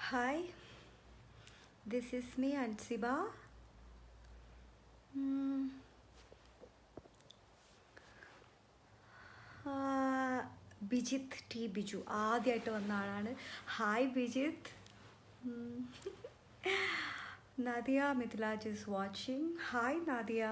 Hi, this is me, Ansiba. Hmm. ആ, Bijith T Biju ആദ്യമായിട്ട് വന്ന ആളാണ് ഹായ് ബിജിത്ത് ഉം. Nadia Mithilaj is watching hi Nadia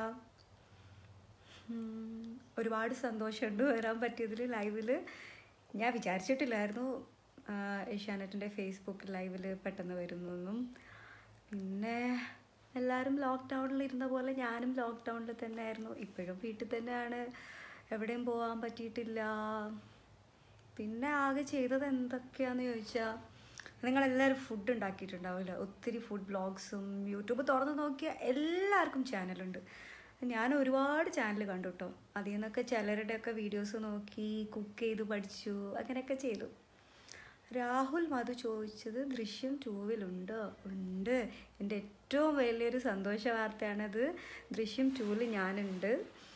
ഉം. ഒരുപാട് സന്തോഷമുണ്ട് വരാൻ പറ്റിയതിൽ ലൈവിൽ ഞാൻ വിചാരിച്ചിട്ടില്ലായിരുന്നു ആ, ഏഷ്യാനെറ്റിൻ്റെ ഫേസ്ബുക്ക് ലൈവിൽ പെട്ടെന്ന് വരുന്നൊന്നും പിന്നെ എല്ലാവരും ലോക്ക്ഡൗണിൽ ഇരുന്ന പോലെ ഞാനും ലോക്ക്ഡൗണിൽ തന്നെ ആയിരുന്നു ഇപ്പോഴും വീട്ടിൽ തന്നെയാണ് എവിടെയും പോകാൻ പറ്റിയിട്ടില്ല പിന്നെ ആകെ ചെയ്തത് എന്തൊക്കെയാന്ന് ചോദിച്ചാൽ നിങ്ങളെല്ലാവരും ഫുഡ് ഉണ്ടാക്കിയിട്ടുണ്ടാവില്ല ഒത്തിരി ഫുഡ് ബ്ലോഗ്സും യൂട്യൂബ് തുറന്ന് നോക്കിയാൽ എല്ലാവർക്കും ചാനലുണ്ട് ഞാൻ ഒരുപാട് ചാനൽ കണ്ടു കേട്ടോ അതിൽ നിന്നൊക്കെ ചിലരുടെയൊക്കെ വീഡിയോസ് നോക്കി കുക്ക് ചെയ്ത് പഠിച്ചു അങ്ങനെയൊക്കെ ചെയ്തു രാഹുൽ മധു ചോദിച്ചത് ദൃശ്യം ടൂവിലുണ്ട് ഉണ്ട് എൻ്റെ ഏറ്റവും വലിയൊരു സന്തോഷ വാർത്തയാണത് ദൃശ്യം ടൂവിൽ ഞാനുണ്ട്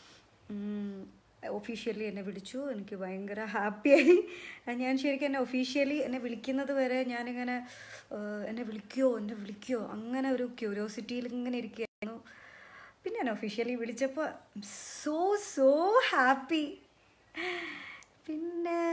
ഒഫീഷ്യലി എന്നെ വിളിച്ചു എനിക്ക് ഭയങ്കര ഹാപ്പിയായി ഞാൻ ശരിക്കും എന്നെ ഒഫീഷ്യലി എന്നെ വിളിക്കുന്നത് വരെ ഞാനിങ്ങനെ ആഹ്, എന്നെ വിളിക്കുമോ എന്നെ വിളിക്കുമോ അങ്ങനെ ഒരു ക്യൂരിയോസിറ്റിയിൽ ഇങ്ങനെ ഇരിക്കുകയായിരുന്നു പിന്നെ ഞാൻ ഒഫീഷ്യലി വിളിച്ചപ്പോൾ സോ സോ ഹാപ്പി പിന്നെ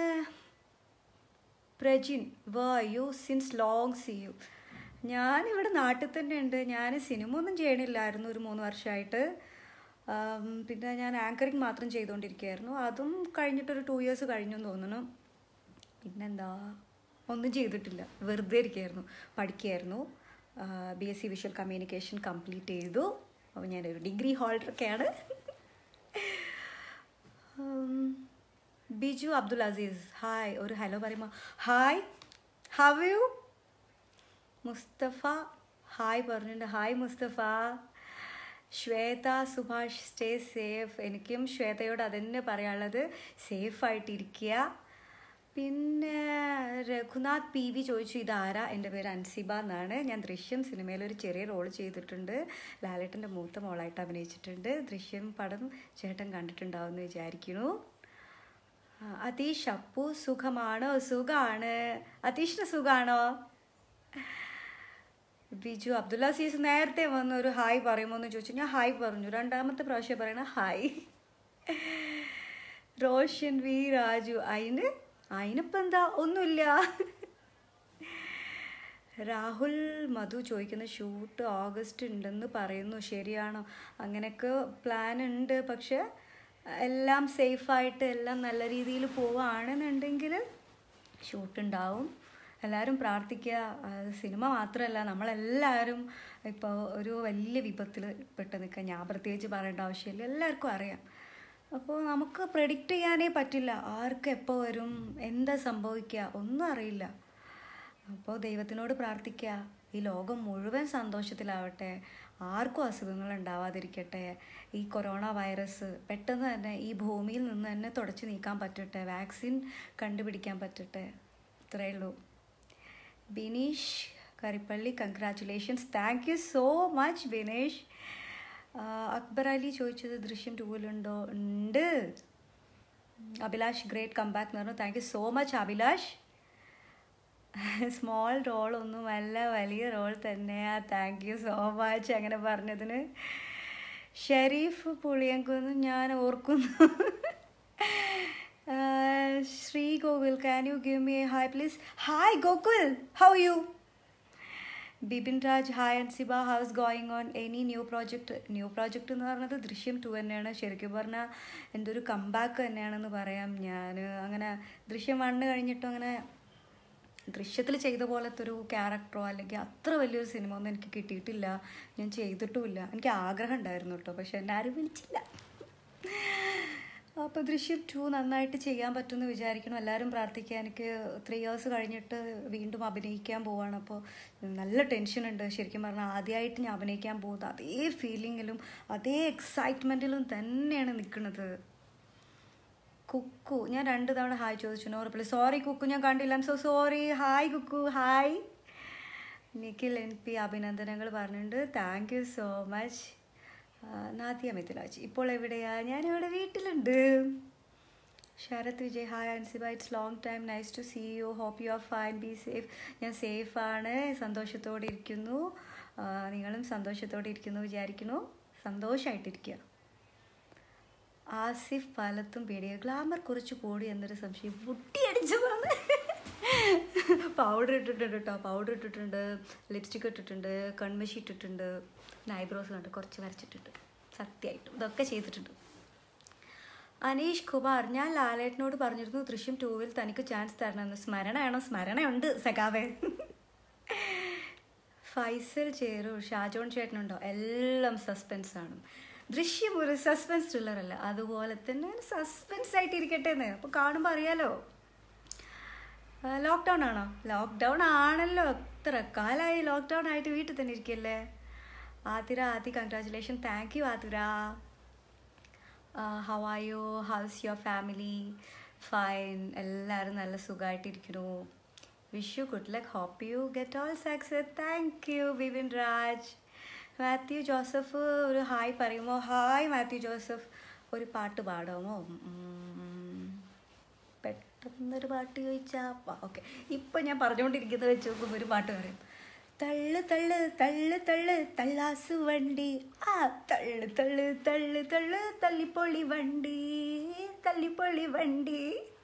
Prajin where you since long see you ഞാനിവിടെ നാട്ടിൽ തന്നെ ഉണ്ട് ഞാൻ സിനിമ ഒന്നും ചെയ്യണില്ലായിരുന്നു ഒരു മൂന്ന് വർഷമായിട്ട് ആം, പിന്നെ ഞാൻ ആങ്കറിങ് മാത്രം ചെയ്തുകൊണ്ടിരിക്കുകയായിരുന്നു അതും കഴിഞ്ഞിട്ടൊരു ടു ഇയേഴ്സ് കഴിഞ്ഞു എന്ന് തോന്നുന്നു പിന്നെന്താ ഒന്നും ചെയ്തിട്ടില്ല വെറുതെ ഇരിക്കുകയായിരുന്നു പഠിക്കുകയായിരുന്നു B S C visual communication complete ചെയ്തു അപ്പോൾ ഞാനൊരു ഡിഗ്രി ഹോൾഡറൊക്കെയാണ് ഉം, ബിജു അബ്ദുൽ അസീസ് ഹായ് ഒരു ഹലോ പറയുമ്പോൾ hi how you Mustafa hi പറഞ്ഞിട്ടുണ്ട് hi Mustafa Shweta Subhash stay safe എനിക്കും ശ്വേതയോട് അതന്നെ പറയാനുള്ളത് സേഫായിട്ടിരിക്കുക പിന്നെ രഘുനാഥ് പി വി ചോദിച്ചു ഇതാരാ എൻ്റെ പേര് അൻസിബ എന്നാണ് ഞാൻ ദൃശ്യം സിനിമയിൽ ഒരു ചെറിയ റോൾ ചെയ്തിട്ടുണ്ട് ലാലേട്ടൻ്റെ മൂത്ത മോളായിട്ട് അഭിനയിച്ചിട്ടുണ്ട് ദൃശ്യം പടം ചേട്ടൻ കണ്ടിട്ടുണ്ടാവും എന്ന് വിചാരിക്കുന്നു ആ, അതീഷ് അപ്പു സുഖമാണോ സുഖാണ് അതീഷിന് സുഖാണോ ബിജു അബ്ദുല്ല സീസ് നേരത്തെ വന്ന് ഒരു ഹായ് പറയുമോ എന്ന് ചോദിച്ചു ഞാൻ ഹായ് പറഞ്ഞു രണ്ടാമത്തെ പ്രാവശ്യം പറയണ ഹായ് റോഷൻ വി രാജു അതിന് അതിനിപ്പോൾ എന്താ ഒന്നുമില്ല രാഹുൽ മധു ചോദിക്കുന്ന ഷൂട്ട് ഓഗസ്റ്റ് ഉണ്ടെന്ന് പറയുന്നു ശരിയാണോ അങ്ങനെയൊക്കെ പ്ലാൻ ഉണ്ട് പക്ഷെ എല്ലാം സേഫായിട്ട് എല്ലാം നല്ല രീതിയിൽ പോവുകയാണെന്നുണ്ടെങ്കിൽ ഷൂട്ട് ഉണ്ടാവും എല്ലാവരും പ്രാർത്ഥിക്കുക അത് സിനിമ മാത്രമല്ല നമ്മളെല്ലാവരും ഇപ്പോൾ ഒരു വലിയ വിപത്തിൽ പെട്ട് നിൽക്കുക ഞാൻ പ്രത്യേകിച്ച് പറയേണ്ട ആവശ്യമില്ല എല്ലാവർക്കും അറിയാം അപ്പോൾ നമുക്ക് പ്രെഡിക്റ്റ് ചെയ്യാനേ പറ്റില്ല ആർക്ക് എപ്പോൾ വരും എന്താ സംഭവിക്കുക ഒന്നും അറിയില്ല അപ്പോൾ ദൈവത്തിനോട് പ്രാർത്ഥിക്കുക ഈ ലോകം മുഴുവൻ സന്തോഷത്തിലാവട്ടെ ആർക്കും അസുഖങ്ങൾ ഉണ്ടാവാതിരിക്കട്ടെ ഈ കൊറോണ വൈറസ് പെട്ടെന്ന് തന്നെ ഈ ഭൂമിയിൽ നിന്ന് തന്നെ തുടച്ചു നീക്കാൻ പറ്റട്ടെ വാക്സിൻ കണ്ടുപിടിക്കാൻ പറ്റട്ടെ ഇത്രയേ ഉള്ളൂ Bineesh Karippally congratulations thank you so much Bineesh Akbar Ali ചോദിച്ചത് ദൃശ്യം ടൂവിലുണ്ടോ ഉണ്ട് അഭിലാഷ് ഗ്രേറ്റ് കംബാക്ക് എന്ന് പറഞ്ഞു thank you so much Abhilash small role ഒന്നുമല്ല വലിയ റോൾ തന്നെയാ താങ്ക് യു സോ മച്ച് അങ്ങനെ പറഞ്ഞതിന് ഷെരീഫ് പുളിയങ്കുന്ന് ഞാൻ ഓർക്കുന്നു Uh, Sree Gokul can you give me hi please hi Gokul how you Bipin Raj hi Ansiba how's going on any new project new project എന്ന് പറഞ്ഞത് ദൃശ്യം ടു തന്നെയാണ് ശരിക്കും പറഞ്ഞാൽ എൻ്റെ ഒരു കമ്പാക്ക് തന്നെയാണെന്ന് പറയാം ഞാൻ അങ്ങനെ ദൃശ്യം വണ്ണ് കഴിഞ്ഞിട്ടും അങ്ങനെ ദൃശ്യത്തിൽ ചെയ്ത പോലത്തെ ഒരു ക്യാരക്ടറോ അല്ലെങ്കിൽ അത്ര വലിയൊരു സിനിമ ഒന്നും എനിക്ക് കിട്ടിയിട്ടില്ല ഞാൻ ചെയ്തിട്ടുമില്ല എനിക്ക് ആഗ്രഹം ഉണ്ടായിരുന്നു കേട്ടോ പക്ഷെ എന്നെ ആരും വിളിച്ചില്ല അപ്പോൾ ദൃശ്യം ടു നന്നായിട്ട് ചെയ്യാൻ പറ്റുമെന്ന് വിചാരിക്കണം എല്ലാവരും പ്രാർത്ഥിക്കുക എനിക്ക് ത്രീ ഇയേഴ്സ് കഴിഞ്ഞിട്ട് വീണ്ടും അഭിനയിക്കാൻ പോവാണ് അപ്പോൾ നല്ല ടെൻഷനുണ്ട് ശരിക്കും പറഞ്ഞാൽ ആദ്യമായിട്ട് ഞാൻ അഭിനയിക്കാൻ പോകുന്നത് അതേ ഫീലിങ്ങിലും അതേ എക്സൈറ്റ്മെൻറ്റിലും തന്നെയാണ് നിൽക്കുന്നത് കുക്കു ഞാൻ രണ്ട് തവണ ഹായ് ചോദിച്ചു നോ റിപ്ലൈ സോറി കുക്കു ഞാൻ കണ്ടില്ല I'm so sorry hi Kukku hi Nikhil N P അഭിനന്ദനങ്ങൾ പറഞ്ഞിട്ടുണ്ട് thank you so much Nadia Mithilaj ഇപ്പോൾ എവിടെയാ ഞാനിവിടെ വീട്ടിലുണ്ട് Sarath Vijay hi Ansiba it's long time nice to see you hope you are fine be safe ഞാൻ സേഫാണ് സന്തോഷത്തോടെ ഇരിക്കുന്നു ആ, നിങ്ങളും സന്തോഷത്തോടെ ഇരിക്കുന്നു വിചാരിക്കുന്നു സന്തോഷമായിട്ടിരിക്കുക ആസിഫ് പലത്തും പേടിയ ഗ്ലാമർ കുറച്ച് കൂടി എന്നൊരു സംശയം പൊട്ടിയടിച്ചു വന്ന് പൗഡർ ഇട്ടിട്ടുണ്ട് കേട്ടോ പൗഡർ ഇട്ടിട്ടുണ്ട് ലിപ്സ്റ്റിക് ഇട്ടിട്ടുണ്ട് കൺമഷി ഇട്ടിട്ടുണ്ട് ഐബ്രോസ് കണ്ട് കുറച്ച് വരച്ചിട്ടുണ്ട് സത്യമായിട്ടും ഇതൊക്കെ ചെയ്തിട്ടുണ്ട് അനീഷ് കുമാർ ഞാൻ ലാലേട്ടനോട് പറഞ്ഞിരുന്നു ദൃശ്യം ടൂവിൽ തനിക്ക് ചാൻസ് തരണമെന്ന് സ്മരണയാണോ സ്മരണയുണ്ട് സഖാവേ ഫൈസൽ ചേരൂർ ഷാജോൺ ചേട്ടനുണ്ടോ എല്ലാം സസ്പെൻസ് ആണ് ദൃശ്യം ഒരു സസ്പെൻസ് ത്രില്ലർ അല്ല അതുപോലെ തന്നെ ഒരു സസ്പെൻസ് ആയിട്ട് ഇരിക്കട്ടെ എന്ന് അപ്പോൾ കാണുമ്പോൾ അറിയാലോ ലോക്ക്ഡൗൺ ആണോ ലോക്ക്ഡൗൺ ആണല്ലോ എത്ര കാലമായി ലോക്ക്ഡൗൺ ആയിട്ട് വീട്ടിൽ തന്നെ ഇരിക്കല്ലേ Athira Adi congratulation thank you Athira how are you how's your family fine എല്ലാവരും നല്ല സുഖമായിട്ടിരിക്കുന്നു wish you good luck hope you get all success thank you Vipin Raj Mathew Joseph ഒരു ഹായ് പറയുമോ ഹായ് മാത്യു ജോസഫ് ഒരു പാട്ട് പാടാമോ ഉം, പെട്ടെന്നൊരു പാട്ട് ചോദിച്ചാൽ ഓക്കെ ഇപ്പം ഞാൻ പറഞ്ഞുകൊണ്ടിരിക്കുന്നത് വെച്ച് നോക്കുമ്പോൾ ഒരു പാട്ട് പറയും തള്ളു തള്ളു തള്ളു തള്ളു തള്ളാസു വണ്ടി ആ തള്ളു തള്ളു തള്ളു തള്ളു തള്ളിപ്പൊളി വണ്ടി തള്ളിപ്പൊളി വണ്ടി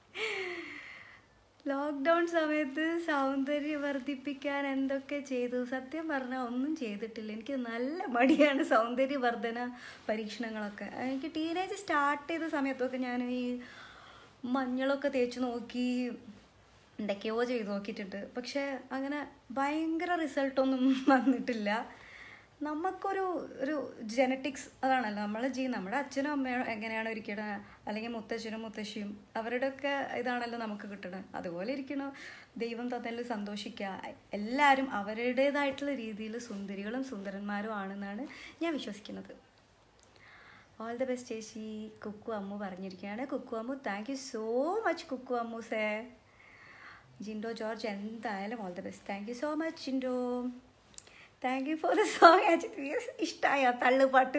ലോക്ക്ഡൗൺ സമയത്ത് സൗന്ദര്യം വർദ്ധിപ്പിക്കാൻ എന്തൊക്കെ ചെയ്തു സത്യം പറഞ്ഞാൽ ഒന്നും ചെയ്തിട്ടില്ല എനിക്ക് നല്ല മടിയാണ് സൗന്ദര്യവർദ്ധന പരീക്ഷണങ്ങളൊക്കെ എനിക്ക് ടീനേജ് സ്റ്റാർട്ട് ചെയ്ത സമയത്തൊക്കെ ഞാൻ ഈ മഞ്ഞളൊക്കെ തേച്ച് നോക്കി എന്തൊക്കെയോ ചെയ്ത് നോക്കിയിട്ടുണ്ട് പക്ഷെ അങ്ങനെ ഭയങ്കര റിസൾട്ടൊന്നും വന്നിട്ടില്ല നമുക്കൊരു ഒരു ജനറ്റിക്സ് അതാണല്ലോ നമ്മൾ ജീ നമ്മുടെ അച്ഛനും അമ്മയും എങ്ങനെയാണോ ഇരിക്കണത് അല്ലെങ്കിൽ മുത്തച്ഛനും മുത്തശ്ശിയും അവരുടെയൊക്കെ ഇതാണല്ലോ നമുക്ക് കിട്ടണത് അതുപോലെ ഇരിക്കണം ദൈവം തന്നതിൽ സന്തോഷിക്കുക എല്ലാവരും അവരുടേതായിട്ടുള്ള രീതിയിൽ സുന്ദരികളും സുന്ദരന്മാരും ആണെന്നാണ് ഞാൻ വിശ്വസിക്കുന്നത് ഓൾ ദ ബെസ്റ്റ് ചേച്ചി കുക്കു അമ്മു പറഞ്ഞിരിക്കുകയാണ് Kukku Ammu thank you so much Kukku Ammu say Jindo George എന്തായാലും all the best thank you so much Jindo thank you for the song Ajith ഇഷ്ടമായ തള്ളുപാട്ട്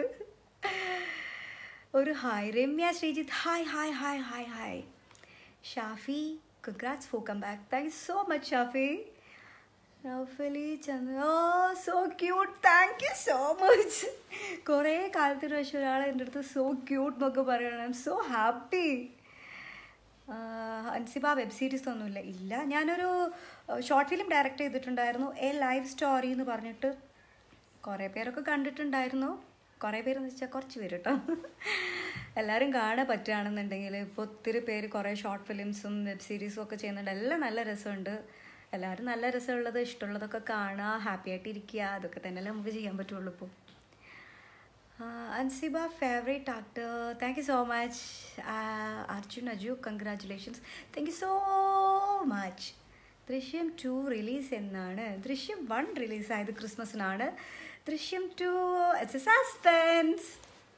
ഒരു hi Ramya Sreejith hi hi hi hi hi Shafi congrats for comeback thank you so much Shafi Noufali Chandra oh so cute thank you so much കുറേ കാലത്തിന് ശേഷം ഒരാൾ എൻ്റെ അടുത്ത് so cute എന്നൊക്കെ പറയണം I M so happy Ansiba web series ഒന്നുമില്ല ഇല്ല ഞാനൊരു ഷോർട്ട് ഫിലിം ഡയറക്റ്റ് ചെയ്തിട്ടുണ്ടായിരുന്നു എ ലൈവ് സ്റ്റോറി എന്ന് പറഞ്ഞിട്ട് കുറേ പേരൊക്കെ കണ്ടിട്ടുണ്ടായിരുന്നു കുറേ പേരെന്ന് വെച്ചാൽ കുറച്ച് പേര് കേട്ടോ എല്ലാവരും കാണാൻ പറ്റുകയാണെന്നുണ്ടെങ്കിൽ ഇപ്പോൾ ഒത്തിരി പേര് കുറേ ഷോർട്ട് ഫിലിംസും വെബ് സീരീസും ഒക്കെ ചെയ്യുന്നുണ്ട് എല്ലാം നല്ല രസമുണ്ട് എല്ലാവരും നല്ല രസമുള്ളത് ഇഷ്ടമുള്ളതൊക്കെ കാണുക ഹാപ്പി ആയിട്ട് ഇരിക്കുക അതൊക്കെ തന്നെയല്ലേ നമുക്ക് ചെയ്യാൻ പറ്റുള്ളൂ ഇപ്പോൾ Ansiba favourite actor thank you so much Arjun Aju congratulations thank you so much Drishyam two release എന്നാണ് ദൃശ്യം വൺ റിലീസായത് ക്രിസ്മസിനാണ് Drishyam two it's a suspense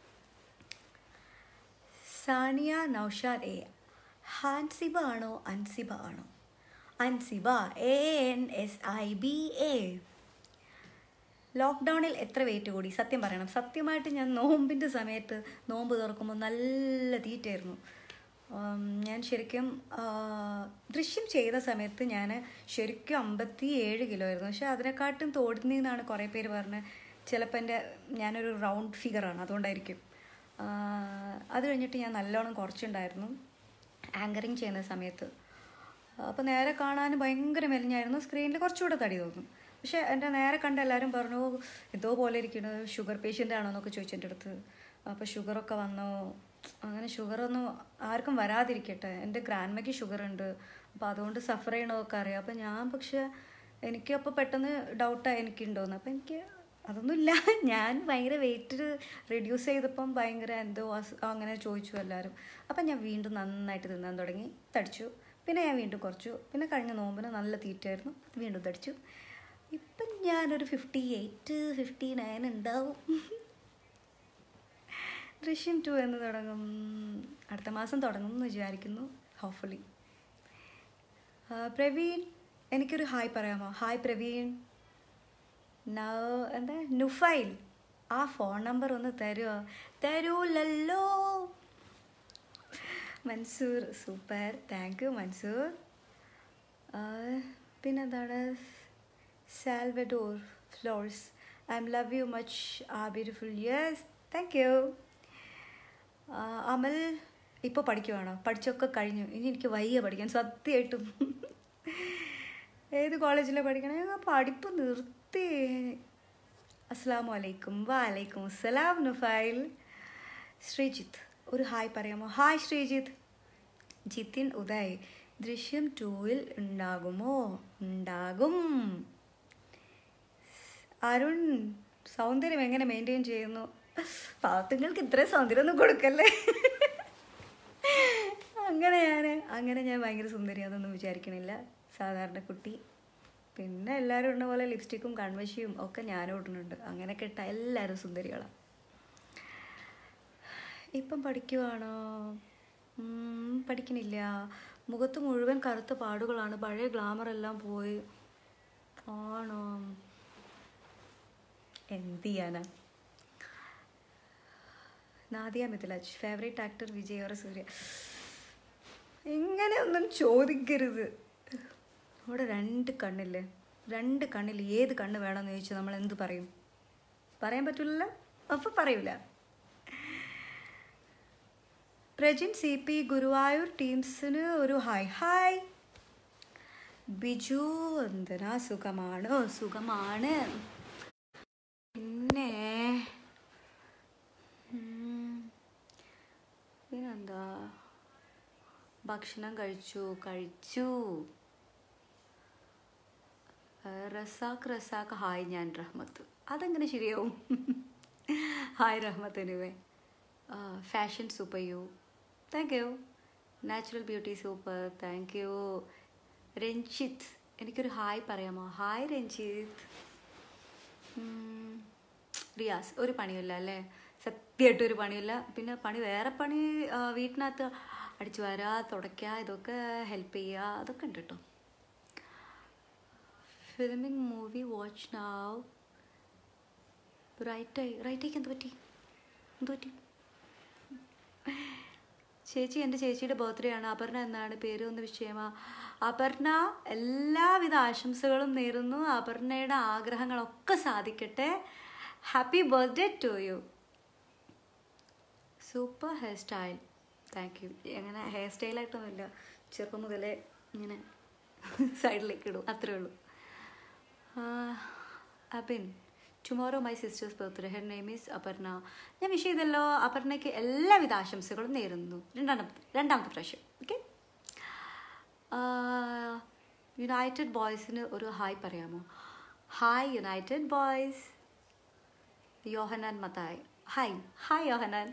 Sania Noushad A Hansiba ആണോ അൻസിബ ആണോ Ansiba A N S I B A ലോക്ക്ഡൗണിൽ എത്ര വെയിറ്റ് കൂടി സത്യം പറയണം സത്യമായിട്ട് ഞാൻ നോമ്പിൻ്റെ സമയത്ത് നോമ്പ് തുറക്കുമ്പോൾ നല്ല തീറ്റായിരുന്നു ഉം, ഞാൻ ശരിക്കും ആ, ദൃശ്യം ചെയ്ത സമയത്ത് ഞാൻ ശരിക്കും അമ്പത്തി ഏഴ് കിലോ ആയിരുന്നു പക്ഷെ അതിനെക്കാട്ടും തോടുന്നതെന്നാണ് കുറേ പേര് പറഞ്ഞത് ചിലപ്പോൾ എൻ്റെ ഞാനൊരു റൗണ്ട് ഫിഗറാണ് അതുകൊണ്ടായിരിക്കും ആ, അത് കഴിഞ്ഞിട്ട് ഞാൻ നല്ലോണം കുറച്ചുണ്ടായിരുന്നു ആങ്കറിങ് ചെയ്യുന്ന സമയത്ത് അപ്പോൾ നേരെ കാണാൻ ഭയങ്കര മെലിഞ്ഞായിരുന്നു സ്ക്രീനിൽ കുറച്ചുകൂടെ തടി തോന്നും പക്ഷേ എൻ്റെ നേരെ കണ്ട എല്ലാവരും പറഞ്ഞു എന്തോ പോലെ ഇരിക്കുന്നു ഷുഗർ പേഷ്യൻ്റ് ആണോ എന്നൊക്കെ ചോദിച്ചു എൻ്റെ അടുത്ത് അപ്പോൾ ഷുഗറൊക്കെ വന്നോ അങ്ങനെ ഷുഗറൊന്നും ആർക്കും വരാതിരിക്കട്ടെ എൻ്റെ ഗ്രാൻഡ്മയ്ക്ക് ഷുഗർ ഉണ്ട് അപ്പോൾ അതുകൊണ്ട് സഫർ ചെയ്യണമൊക്കെ അറിയാം അപ്പോൾ ഞാൻ പക്ഷേ എനിക്ക് അപ്പോൾ പെട്ടെന്ന് ഡൗട്ടായി എനിക്കുണ്ടോയെന്ന് അപ്പോൾ എനിക്ക് അതൊന്നുമില്ല ഞാൻ ഭയങ്കര വെയിറ്റ് റിഡ്യൂസ് ചെയ്തപ്പം ഭയങ്കര എന്തോ അസു അങ്ങനെ ചോദിച്ചു എല്ലാവരും അപ്പം ഞാൻ വീണ്ടും നന്നായിട്ട് തിന്നാൻ തുടങ്ങി തടിച്ചു പിന്നെ ഞാൻ വീണ്ടും കുറച്ചു പിന്നെ കഴിഞ്ഞ നോമ്പിന് നല്ല തീറ്റായിരുന്നു വീണ്ടും തടിച്ചു ഇപ്പം ഞാനൊരു ഫിഫ്റ്റി എയ്റ്റ് ഫിഫ്റ്റി നയൻ ഉണ്ടാവും ദൃശ്യം ടു എന്ന് തുടങ്ങും അടുത്ത മാസം തുടങ്ങും എന്ന് വിചാരിക്കുന്നു ഹോപ്പ്ഫുള്ളി പ്രവീൺ എനിക്കൊരു ഹായ് പറയാമോ ഹായ് പ്രവീൺ നൗ- എന്താ നുഫൈൽ ആ ഫോൺ നമ്പർ ഒന്ന് തരുമോ തരൂലല്ലോ Mansoor super thank you Mansoor ആ, പിന്നെന്താണ് Salvador Flores I'm love you much ആ beautiful yes thank you Amal ഇപ്പോൾ പഠിക്കുവാണോ പഠിച്ചൊക്കെ കഴിഞ്ഞു ഇനി എനിക്ക് വയ്യ പഠിക്കാൻ സത്യമായിട്ടും ഏത് കോളേജിലാണ് പഠിക്കണേ ഞാൻ പഠിപ്പ് നിർത്തി അസ്സാം വലൈക്കും വാലൈക്കും അസ്സലാം നുഫൈൽ ശ്രീജിത്ത് ഒരു ഹായ് പറയാമോ ഹായ് ശ്രീജിത്ത് ജിതിൻ ഉദയ് ദൃശ്യം ടൂവിൽ ഉണ്ടാകുമോ ഉണ്ടാകും അരുൺ സൗന്ദര്യം എങ്ങനെ മെയിൻറ്റെയിൻ ചെയ്യുന്നു പാവത്തുങ്ങൾക്ക് ഇത്രയും സൗന്ദര്യം ഒന്നും കൊടുക്കല്ലേ അങ്ങനെ ഞാൻ അങ്ങനെ ഞാൻ ഭയങ്കര സുന്ദരി അതൊന്നും വിചാരിക്കണില്ല സാധാരണ കുട്ടി പിന്നെ എല്ലാവരും ഇടുന്ന പോലെ ലിപ്സ്റ്റിക്കും കൺവശിയും ഒക്കെ ഞാനും ഇടുന്നുണ്ട് അങ്ങനെയൊക്കെ ഇട്ട എല്ലാവരും സുന്ദരികളാണ് ഇപ്പം പഠിക്കുവാണോ ഉം, പഠിക്കണില്ല മുഖത്ത് മുഴുവൻ കറുത്ത പാടുകളാണ് പഴയ ഗ്ലാമർ എല്ലാം പോയി ആണോ എന്ത് ചെയ്യാനാ Nadia Mithilaj favourite actor Vijay or Suriya ഇങ്ങനെയൊന്നും ചോദിക്കരുത് അവിടെ രണ്ട് കണ്ണില്ലേ രണ്ട് കണ്ണിൽ ഏത് കണ്ണ് വേണമെന്ന് ചോദിച്ചാൽ നമ്മൾ എന്ത് പറയും പറയാൻ പറ്റില്ലല്ലോ അപ്പം പറയൂല പ്രജിൻ സി പി ഗുരുവായൂർ ടീംസിന് ഒരു ഹായ് ഹായ് ബിജു എന്തിനാ സുഖമാണ് സുഖമാണ് പിന്നെ ഉം, പിന്നെന്താ ഭക്ഷണം കഴിച്ചു കഴിച്ചു ആ, റസാഖ് റസാഖ് ഹായ് ഞാൻ റഹ്മത്ത് അതെങ്ങനെ ശരിയാവും hi Rahmath anyway fashion super you thank you natural beauty super thank you Ranjith എനിക്കൊരു ഹായ് പറയാമോ ഹായ് രഞ്ജിത്ത് ഉം, റിയാസ് ഒരു പണിയില്ല അല്ലേ സത്യമായിട്ടും ഒരു പണിയില്ല പിന്നെ പണി വേറെ പണി ആ, വീട്ടിനകത്ത് അടിച്ചു വരാ തുടയ്ക്കുക ഇതൊക്കെ ഹെൽപ്പ് ചെയ്യുക അതൊക്കെ ഉണ്ട് കേട്ടോ ഫിലിമിംഗ് മൂവി വാച്ച് നാവ് റൈറ്റായി റൈറ്റേക്ക് എന്ത് പറ്റി എന്ത് പറ്റി ചേച്ചി എൻ്റെ ചേച്ചിയുടെ ബർത്ത്ഡേ ആണ് അപർണ എന്നാണ് പേര് ഒന്ന് വിഷയമാ അപർണ എല്ലാവിധ ആശംസകളും നേരുന്നു അപർണയുടെ ആഗ്രഹങ്ങളൊക്കെ സാധിക്കട്ടെ happy birthday to you super hairstyle thank you അങ്ങനെ ഹെയർ സ്റ്റൈലായിട്ടൊന്നുമില്ല ചെറുപ്പം മുതലേ ഇങ്ങനെ സൈഡിലേക്ക് ഇടും അത്രേ ഉള്ളൂ Abin tomorrow my sister's birthday her name is Aparna ഞാൻ വിഷ് ചെയ്തല്ലോ അപർണയ്ക്ക് എല്ലാവിധ ആശംസകളും നേരുന്നു രണ്ടാമത്തെ രണ്ടാമത്തെ പ്രാവശ്യം ഓക്കെ യുണൈറ്റഡ് ബോയ്സിന് ഒരു ഹായ് പറയാമോ hi united boys Yohannan Mathai hi hi Yohannan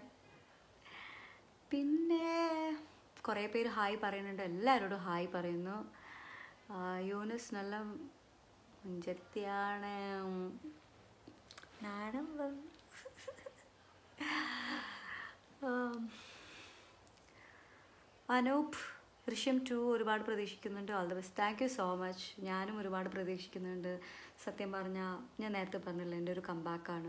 പിന്നെ കുറേ പേര് ഹായ് പറയുന്നുണ്ട് എല്ലാവരോടും ഹായ് പറയുന്നു ആ, യൂനുസ് നല്ല മുഞ്ചത്തിയാണ് നാണം വന്നു. ആം. അനൂപ് ദൃശ്യം ടു ഒരുപാട് പ്രതീക്ഷിക്കുന്നുണ്ട് all the best thank you so much ഞാനും ഒരുപാട് പ്രതീക്ഷിക്കുന്നുണ്ട് സത്യം പറഞ്ഞാൽ ഞാൻ നേരത്തെ പറഞ്ഞില്ല എൻ്റെ ഒരു കമ്പാക്കാണ്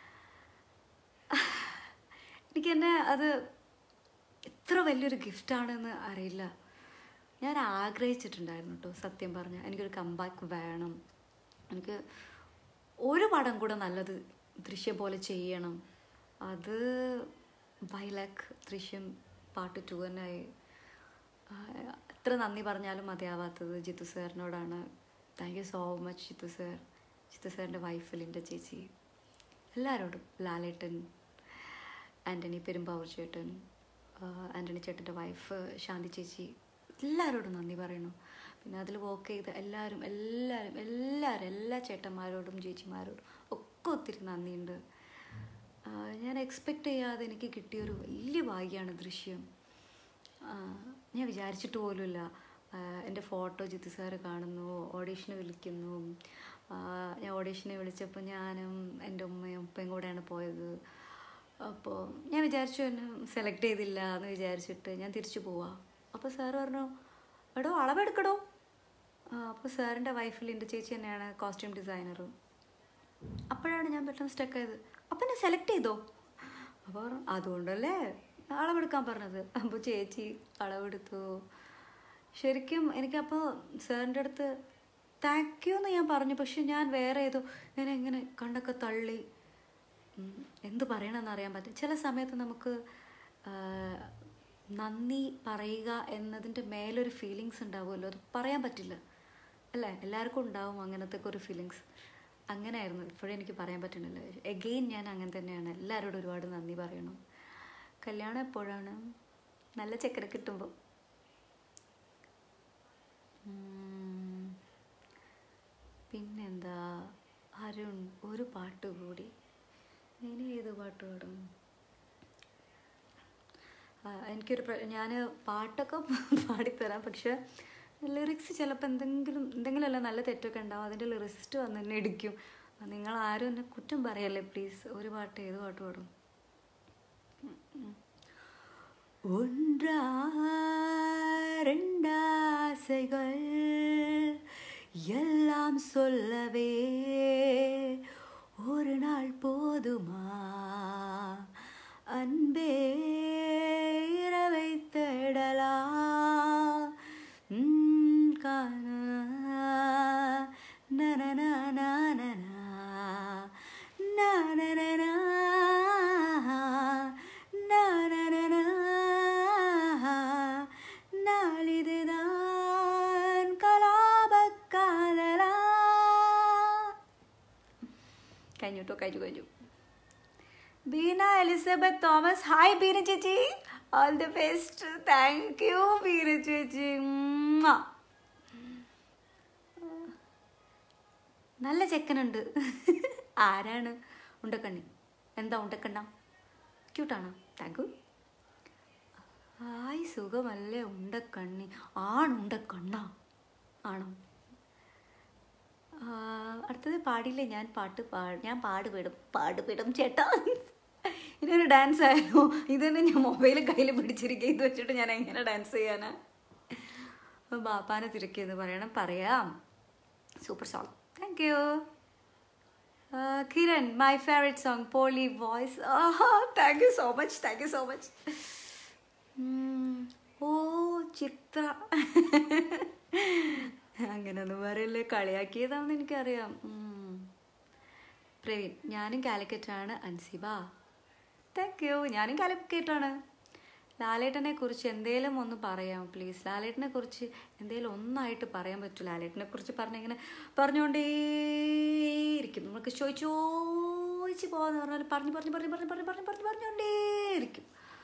എനിക്ക് തന്നെ അത് എത്ര വലിയൊരു ഗിഫ്റ്റാണെന്ന് അറിയില്ല ഞാൻ ആഗ്രഹിച്ചിട്ടുണ്ടായിരുന്നു കേട്ടോ സത്യം പറഞ്ഞാൽ എനിക്കൊരു കമ്പാക്ക് വേണം എനിക്ക് ഒരു പടം കൂടെ നല്ലത് ദൃശ്യം പോലെ ചെയ്യണം അത് by luck Drishyam part two തന്നെയായി ആ, എത്ര നന്ദി പറഞ്ഞാലും മതിയാവാത്തത് ജിത്തു സാറിനോടാണ് thank you so much Jithu sir Jithu സാറിൻ്റെ വൈഫ് ലിൻ്റെ ചേച്ചി എല്ലാവരോടും ലാലേട്ടൻ ആൻ്റണി പെരുമ്പാവൂർ ചേട്ടൻ ആ, ആൻ്റണി ചേട്ടൻ്റെ വൈഫ് ശാന്തി ചേച്ചി എല്ലാവരോടും നന്ദി പറയണു പിന്നെ അതിൽ വർക്ക് ചെയ്ത എല്ലാവരും എല്ലാവരും എല്ലാവരും എല്ലാ ചേട്ടന്മാരോടും ചേച്ചിമാരോടും ഒക്കെ ഒത്തിരി നന്ദിയുണ്ട് ആ, ഞാൻ എക്സ്പെക്റ്റ് ചെയ്യാതെ എനിക്ക് കിട്ടിയൊരു വലിയ ഭാഗ്യമാണ് ദൃശ്യം ആ, ഞാൻ വിചാരിച്ചിട്ട് പോലുമില്ല ആ, എൻ്റെ ഫോട്ടോ ജിത്തു സാറ് കാണുന്നു ഓഡീഷന് വിളിക്കുന്നു ആ, ഞാൻ ഓഡീഷനെ വിളിച്ചപ്പോൾ ഞാനും എൻ്റെ ഉമ്മയും ഉപ്പയും കൂടെയാണ് പോയത് അപ്പോൾ ഞാൻ വിചാരിച്ചു എന്നെ സെലക്ട് ചെയ്തില്ല എന്ന് വിചാരിച്ചിട്ട് ഞാൻ തിരിച്ചു പോവാ അപ്പോൾ സാറ് പറഞ്ഞു എടോ അളവെടുക്കടോ അപ്പോൾ സാറിൻ്റെ വൈഫിൽ എൻ്റെ ചേച്ചി തന്നെയാണ് കോസ്റ്റ്യൂം ഡിസൈനർ അപ്പോഴാണ് ഞാൻ പെട്ടെന്ന് സ്റ്റക്ക് ആയത് അപ്പം എന്നെ സെലക്ട് ചെയ്തോ അപ്പോൾ പറഞ്ഞു, അതുകൊണ്ടല്ലേ അളവെടുക്കാൻ പറഞ്ഞത് അപ്പോൾ ചേച്ചി അളവെടുത്തു ശരിക്കും എനിക്കപ്പോൾ സാറിൻ്റെ അടുത്ത് താങ്ക് യു എന്ന് ഞാൻ പറഞ്ഞു പക്ഷെ ഞാൻ വേറെ ഏതോ ഞാൻ എങ്ങനെ കണ്ടൊക്കെ തള്ളി ഉം, എന്ത് പറയണമെന്ന് അറിയാൻ പറ്റും ചില സമയത്ത് നമുക്ക് ആ, നന്ദി പറയുക എന്നതിൻ്റെ മേലൊരു ഫീലിങ്സ് ഉണ്ടാവുമല്ലോ അത് പറയാൻ പറ്റില്ല അല്ലേ എല്ലാവർക്കും ഉണ്ടാവും അങ്ങനത്തെ ഒക്കെ ഒരു ഫീലിങ്സ് അങ്ങനെയായിരുന്നു ഇപ്പോഴും എനിക്ക് പറയാൻ പറ്റുന്നില്ല എഗെയിൻ ഞാൻ അങ്ങനെ തന്നെയാണ് എല്ലാവരോടും ഒരുപാട് നന്ദി പറയണം കല്യാണം എപ്പോഴാണ് നല്ല ചെക്കനെ കിട്ടുമ്പോൾ ഉം. പിന്നെന്താ അരുൺ ഒരു പാട്ട് കൂടി ഇനി ഏത് പാട്ട് പാടും ആ, എനിക്കൊരു ഞാൻ പാട്ടൊക്കെ പാടിത്തരാം പക്ഷെ ലിറിക്സ് ചിലപ്പോൾ എന്തെങ്കിലും എന്തെങ്കിലും അല്ല നല്ല തെറ്റൊക്കെ ഉണ്ടാവും അതിൻ്റെ ലിറിസ്റ്റ് വന്ന് എന്നെ ഇടിക്കും നിങ്ങൾ ആരും എന്നെ കുറ്റം പറയല്ലേ പ്ലീസ് ഒരു പാട്ട് ഏത് പാട്ട് പാടും ஒன்றா ரெண்டாசைகள் எல்லாம் சொல்லவே ஒரு நாள் போதுமா அன்பே இரவை தேடலா ம், காணா நனனா நானனா நானனா நானனா நாளிதுதான் കലാപക്കാലലാ കഴിഞ്ഞു കേട്ടോ കഴിഞ്ഞു കഴിഞ്ഞു ബീന എലിസബത്ത് തോമസ് ഹായ് ബീന ചേച്ചി all the best thank you Beena ചേച്ചി ഉമ്മ. നല്ല ചെക്കനുണ്ട് ആരാണ് ഉണ്ടക്കണ്ണി എന്താ ഉണ്ടക്കണ്ണ ക്യൂട്ടാണോ താങ്ക് യു ഹായ് സുഖമല്ലേ ഉണ്ടക്കണ്ണി ആണുണ്ടക്കണ്ണ ആണോ ആ, അടുത്തത് പാടില്ലേ ഞാൻ പാട്ട് പാ ഞാൻ പാടുപെടും പാടുപെടും ചേട്ടാ ഇതൊരു ഡാൻസ് ആയിരുന്നു ഇതന്നെ ഞാൻ മൊബൈൽ കയ്യിൽ പിടിച്ചിരിക്കുക ഇത് വെച്ചിട്ട് ഞാൻ എങ്ങനെ ഡാൻസ് ചെയ്യാനാ അപ്പോൾ ബാപ്പാനെ തിരക്കിയെന്ന് പറയണം പറയാം super song thank you Kiran my favourite song പോളി voice thank you so much thank you so much oh Chithra അങ്ങനെയൊന്നും പറയല്ലേ കളിയാക്കിയതാണെന്ന് എനിക്കറിയാം ഉം. പ്രവീൺ ഞാനും കാലിക്കറ്റാണ് അൻസിബ താങ്ക് യു ഞാനും കാലിക്കറ്റാണ് ലാലേട്ടനെ കുറിച്ച് എന്തേലും ഒന്ന് പറയാം പ്ലീസ് ലാലേട്ടനെ കുറിച്ച് എന്തേലും ഒന്നായിട്ട് പറയാൻ പറ്റൂ ലാലേട്ടനെ കുറിച്ച് പറഞ്ഞ ഇങ്ങനെ പറഞ്ഞുകൊണ്ടേയിരിക്കും നമുക്ക് ചോദിച്ച് ചോദിച്ച് പോകാന്ന് പറഞ്ഞാൽ പറഞ്ഞു പറഞ്ഞു പറഞ്ഞു പറഞ്ഞു പറഞ്ഞു പറഞ്ഞു പറഞ്ഞു പറഞ്ഞുകൊണ്ടേയിരിക്കും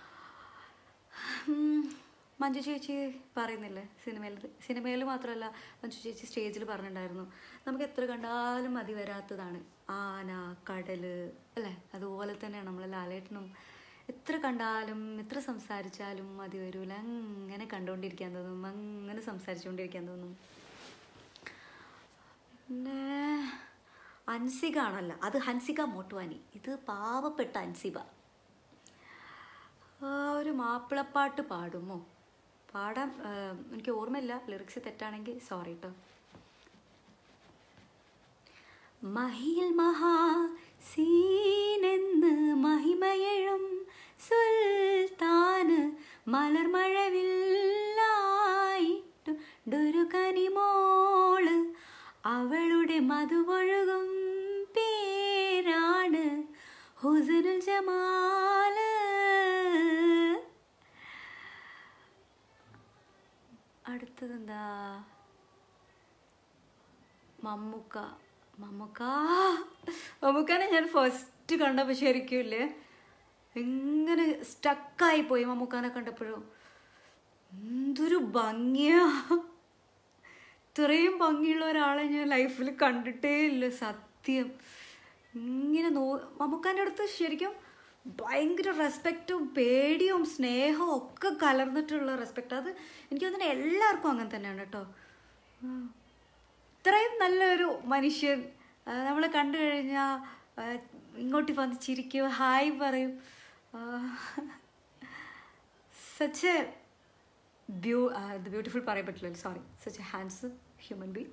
ഉം, മഞ്ജു ചേച്ചി പറയുന്നില്ലേ സിനിമയിൽ സിനിമയിൽ മാത്രമല്ല മഞ്ജു ചേച്ചി സ്റ്റേജിൽ പറഞ്ഞിട്ടുണ്ടായിരുന്നു നമുക്ക് എത്ര കണ്ടാലും മതി വരാത്തതാണ് ആന കടല് അല്ലേ അതുപോലെ തന്നെയാണ് നമ്മൾ ലാലേട്ടനും എത്ര കണ്ടാലും എത്ര സംസാരിച്ചാലും മതി വരൂല അങ്ങനെ കണ്ടുകൊണ്ടിരിക്കാൻ തോന്നും അങ്ങനെ സംസാരിച്ചുകൊണ്ടിരിക്കാൻ തോന്നും പിന്നെ അൻസിക ആണല്ല അത് ഹൻസിക മോട്ടുവാനി ഇത് പാവപ്പെട്ട അൻസിബ ആ, ഒരു മാപ്പിളപ്പാട്ട് പാടുമോ പാടാൻ ആ, എനിക്ക് ഓർമ്മയില്ല ലിറിക്സ് തെറ്റാണെങ്കിൽ സോറി കേട്ടോ മഹിൽ മഹാ സീനെന്ന് മഹിമയഴും സുൽത്താന് മലർമഴവില്ലായിട്ടൊരു കനിമോള് അവളുടെ മധുവൊഴുകും പേരാണ് ഹുസനുൽ ജമാല് അടുത്തതെന്താ മമ്മൂക്ക മമ്മൂക്ക മമ്മൂക്കാനെ ഞാൻ ഫസ്റ്റ് കണ്ടപ്പോൾ ശരിക്കും ഇല്ലേ എങ്ങനെ സ്റ്റക്കായി പോയി മമ്മൂക്കാനെ കണ്ടപ്പോഴും എന്തൊരു ഭംഗിയാ ഇത്രയും ഭംഗിയുള്ള ഒരാളെ ഞാൻ ലൈഫിൽ കണ്ടിട്ടേ ഇല്ല സത്യം ഇങ്ങനെ നോ മമ്മൂക്കാൻ്റെ അടുത്ത് ശരിക്കും ഭയങ്കര റെസ്പെക്റ്റും പേടിയും സ്നേഹവും ഒക്കെ കലർന്നിട്ടുള്ള റെസ്പെക്റ്റ് അത് എനിക്ക് തോന്നുന്നു എല്ലാവർക്കും അങ്ങനെ തന്നെയാണ് കേട്ടോ ആ. ഇത്രയും നല്ലൊരു മനുഷ്യൻ നമ്മൾ കണ്ടു കഴിഞ്ഞാൽ ഇങ്ങോട്ട് വന്ന് ചിരിക്കും ഹായ് പറയും സച്ച് എ ബ്യൂ ബ്യൂട്ടിഫുൾ പറയാൻ പറ്റില്ലല്ലോ sorry such a handsome human being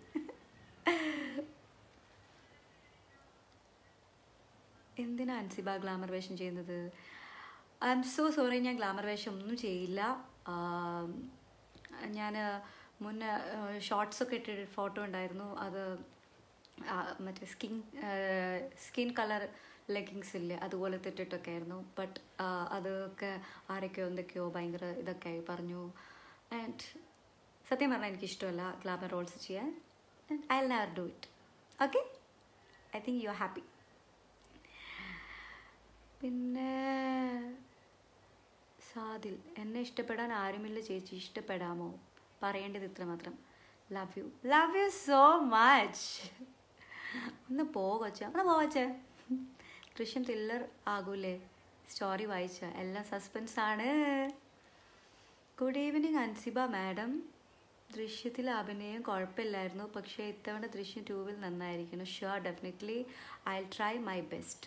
എന്തിനാ അൻസിബ ഗ്ലാമർ വേഷം ചെയ്യുന്നത് ഐ എം സോ സോറി ഞാൻ ഗ്ലാമർ വേഷം ഒന്നും ചെയ്യില്ല ഞാൻ മുന്നേ ഷോർട്സ് ഒക്കെ ഇട്ടിട്ട് ഫോട്ടോ ഉണ്ടായിരുന്നു അത് ആ, മറ്റേ സ്കിൻ സ്കിൻ കളർ ലെഗിങ്സ് ഇല്ലേ അതുപോലെ ഇട്ടിട്ടൊക്കെ ആയിരുന്നു ബട്ട് അതൊക്കെ ആരൊക്കെയോ എന്തൊക്കെയോ ഭയങ്കര ഇതൊക്കെ ആയി പറഞ്ഞു ആൻഡ് സത്യം പറഞ്ഞാൽ എനിക്ക് ഇഷ്ടമല്ല ഗ്ലാമർ റോൾസ് ചെയ്യാൻ I never do it okay I think you are happy പിന്നെ സാദിൽ എന്നെ ഇഷ്ടപ്പെടാൻ ആരുമില്ല ചേച്ചി ഇഷ്ടപ്പെടാമോ പറയേണ്ടത് ഇത്ര മാത്രം love you love you so much ഒന്ന് പോകച്ച ഒന്ന് പോവച്ചേ ദൃശ്യം ത്രില്ലർ ആകൂലേ സ്റ്റോറി വായിച്ച എല്ലാം സസ്പെൻസ് ആണ് ഗുഡ് ഈവനിങ് അൻസിബ മാഡം ദൃശ്യത്തിൽ അഭിനയം കുഴപ്പമില്ലായിരുന്നു പക്ഷേ ഇത്തവണ ദൃശ്യം ടൂവിൽ നന്നായിരിക്കണം sure definitely I try my best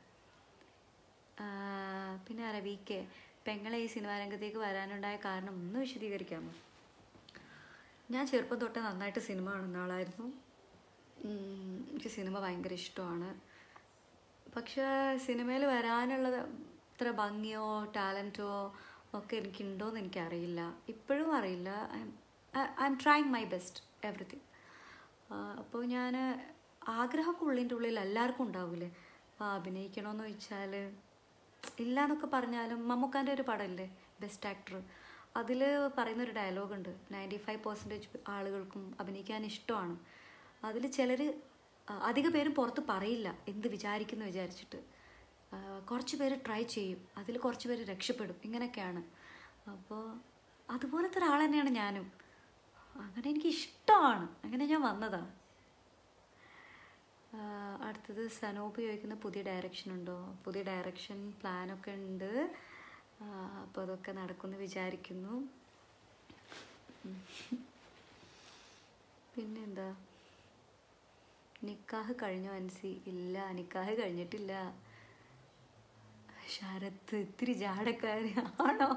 പിന്നെ ആരാ വി കെ പെങ്ങളെ ഈ സിനിമാ രംഗത്തേക്ക് വരാനുണ്ടായ കാരണം ഒന്ന് വിശദീകരിക്കാമോ ഞാൻ ചെറുപ്പം തൊട്ട് നന്നായിട്ട് സിനിമ കാണുന്ന ആളായിരുന്നു ഉം, എനിക്ക് സിനിമ ഭയങ്കര ഇഷ്ടമാണ് പക്ഷേ സിനിമയിൽ വരാനുള്ളത് ഇത്ര ഭംഗിയോ ടാലൻറ്റോ ഒക്കെ എനിക്കുണ്ടോയെന്ന് എനിക്കറിയില്ല ഇപ്പോഴും അറിയില്ല I'm trying my best everything അപ്പോൾ ഞാൻ ആഗ്രഹമൊക്കെ ഉള്ളിൻ്റെ ഉള്ളിൽ എല്ലാവർക്കും ഉണ്ടാവില്ലേ അപ്പോൾ അഭിനയിക്കണമെന്ന് ചോദിച്ചാൽ ഇല്ല എന്നൊക്കെ പറഞ്ഞാലും മമ്മൂക്കാൻ്റെ ഒരു പടമില്ലേ ബെസ്റ്റ് ആക്ടർ അതിൽ പറയുന്നൊരു ഡയലോഗുണ്ട് നയൻറ്റി ഫൈവ് പെർസെൻറ്റേജ് ആളുകൾക്കും അഭിനയിക്കാൻ ഇഷ്ടമാണ് അതിൽ ചിലർ അധിക പേരും പുറത്ത് പറയില്ല എന്ത് വിചാരിക്കുന്നു വിചാരിച്ചിട്ട് ആ, കുറച്ച് പേര് ട്രൈ ചെയ്യും അതിൽ കുറച്ച് പേര് രക്ഷപ്പെടും ഇങ്ങനെയൊക്കെയാണ് അപ്പോൾ അതുപോലത്തെ ഒരാൾ തന്നെയാണ് ഞാനും അങ്ങനെ എനിക്ക് ഇഷ്ടമാണ് അങ്ങനെ ഞാൻ വന്നതാണ് ആ, അടുത്തത് സനോപ് ചോദിക്കുന്ന പുതിയ ഡയറക്ഷൻ ഉണ്ടോ പുതിയ ഡയറക്ഷൻ പ്ലാനൊക്കെ ഉണ്ട് അപ്പോൾ അതൊക്കെ നടക്കുമെന്ന് വിചാരിക്കുന്നു ഉം. പിന്നെന്താ നിക്കാഹ് കഴിഞ്ഞോ അൻസി ഇല്ല നിക്കാഹ് കഴിഞ്ഞിട്ടില്ല ശരത്ത് ഇത്തിരി ജാടക്കാരി ആണോ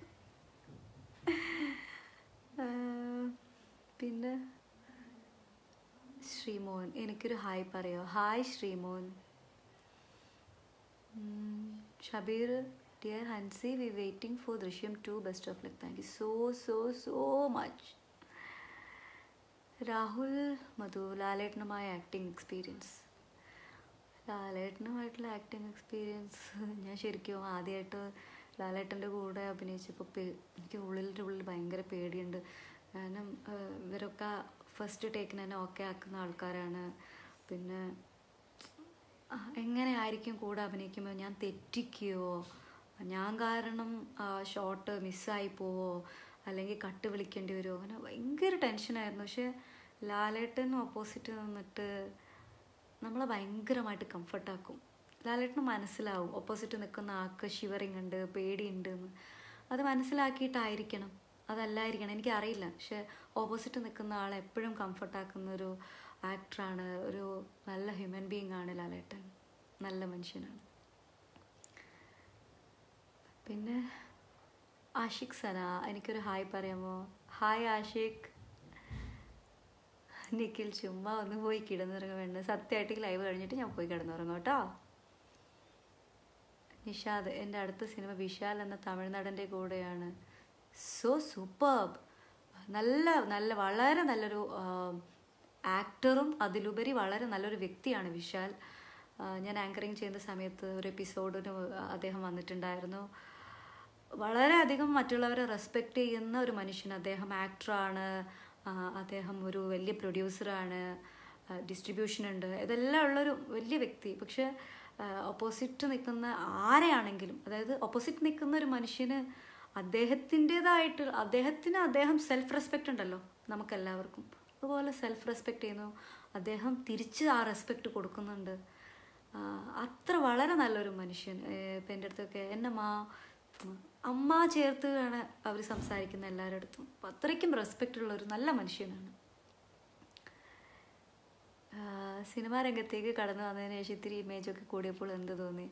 ആ, പിന്നെ ശ്രീമോൻ എനിക്കൊരു ഹായ് പറയോ ഹായ് ശ്രീമോൻ ഉം, Shabeer dear Hansi we waiting for Drishyam two best of luck thank you so so so much Rahul Madhu ലാലേട്ടനുമായ ആക്ടിങ് എക്സ്പീരിയൻസ് ലാലേട്ടനുമായിട്ടുള്ള ആക്ടിങ് എക്സ്പീരിയൻസ് ഞാൻ ശരിക്കും ആദ്യമായിട്ട് ലാലേട്ടൻ്റെ കൂടെ അഭിനയിച്ചപ്പോൾ പേ എനിക്ക് ഉള്ളിൻ്റെ ഉള്ളിൽ ഭയങ്കര പേടിയുണ്ട് കാരണം ആഹ്, ഇവരൊക്കെ ഫസ്റ്റ് ടേക്കിന് തന്നെ ഓക്കെ ആക്കുന്ന ആൾക്കാരാണ് പിന്നെ ആ, എങ്ങനെ ആയിരിക്കും കൂടെ അഭിനയിക്കുമ്പോൾ ഞാൻ തെറ്റിക്കുകയോ ഞാൻ കാരണം ഷോട്ട് മിസ്സായി പോവോ അല്ലെങ്കിൽ കട്ട് വിളിക്കേണ്ടി വരുമോ അങ്ങനെ ഭയങ്കര ടെൻഷനായിരുന്നു പക്ഷെ ലാലേട്ടൻ ഓപ്പോസിറ്റ് നിന്നിട്ട് നമ്മളെ ഭയങ്കരമായിട്ട് കംഫർട്ടാക്കും ലാലേട്ടന് മനസ്സിലാവും ഓപ്പോസിറ്റ് നിൽക്കുന്ന ആൾക്ക് ഷിവറിങ് ഉണ്ട് പേടിയുണ്ട് എന്ന് അത് മനസ്സിലാക്കിയിട്ടായിരിക്കണം അതല്ലായിരിക്കണം എനിക്കറിയില്ല പക്ഷെ ഓപ്പോസിറ്റ് നിൽക്കുന്ന ആളെ എപ്പോഴും കംഫർട്ടാക്കുന്ന ഒരു ആക്ടറാണ് ഒരു നല്ല ഹ്യൂമൻ ബീങ് ആണ് ലാലേട്ടൻ നല്ല മനുഷ്യനാണ് പിന്നെ ആഷിഖ് സന എനിക്കൊരു ഹായ് പറയാമോ ഹായ് ആഷിഖ് നിഖിൽ ചുമ്മാ ഒന്ന് പോയി കിടന്നുറങ്ങാൻ വേണ്ട സത്യമായിട്ട് ലൈവ് കഴിഞ്ഞിട്ട് ഞാൻ പോയി കിടന്നുറങ്ങും കേട്ടോ നിഷാദ് എൻ്റെ അടുത്ത സിനിമ വിശാൽ എന്ന തമിഴ്നാടൻ്റെ കൂടെയാണ് സോ സൂപ്പർബ് നല്ല നല്ല വളരെ നല്ലൊരു ആക്ടറും അതിലുപരി വളരെ നല്ലൊരു വ്യക്തിയാണ് വിശാൽ ആ, ഞാൻ ആങ്കറിങ് ചെയ്യുന്ന സമയത്ത് ഒരു എപ്പിസോഡിന് അദ്ദേഹം വന്നിട്ടുണ്ടായിരുന്നു വളരെയധികം മറ്റുള്ളവരെ റെസ്പെക്റ്റ് ചെയ്യുന്ന ഒരു മനുഷ്യൻ അദ്ദേഹം ആക്ടറാണ് അദ്ദേഹം ഒരു വലിയ പ്രൊഡ്യൂസറാണ് ഡിസ്ട്രിബ്യൂഷൻ ഉണ്ട് ഇതെല്ലാം ഉള്ളൊരു വലിയ വ്യക്തി പക്ഷെ ഓപ്പോസിറ്റ് നിൽക്കുന്ന ആരെയാണെങ്കിലും അതായത് ഓപ്പോസിറ്റ് നിൽക്കുന്ന ഒരു മനുഷ്യന് അദ്ദേഹത്തിൻ്റെതായിട്ട് അദ്ദേഹത്തിന് അദ്ദേഹം സെൽഫ് റെസ്പെക്റ്റ് ഉണ്ടല്ലോ നമുക്കെല്ലാവർക്കും അതുപോലെ സെൽഫ് റെസ്പെക്റ്റ് ചെയ്യുന്നു അദ്ദേഹം തിരിച്ച് ആ റെസ്പെക്റ്റ് കൊടുക്കുന്നുണ്ട് ആ, അത്ര വളരെ നല്ലൊരു മനുഷ്യൻ ഇപ്പം എൻ്റെ അടുത്തൊക്കെ എൻ്റെ മാ അമ്മ ചേർത്താണ് അവർ സംസാരിക്കുന്ന എല്ലാവരുടെ അടുത്തും അപ്പം അത്രയ്ക്കും റെസ്പെക്റ്റ് ഉള്ള ഒരു നല്ല മനുഷ്യനാണ് ആ, സിനിമാ രംഗത്തേക്ക് കടന്നു വന്നതിന് ശേഷം ഇത്തിരി ഇമേജൊക്കെ കൂടിയപ്പോൾ എന്ത് തോന്നി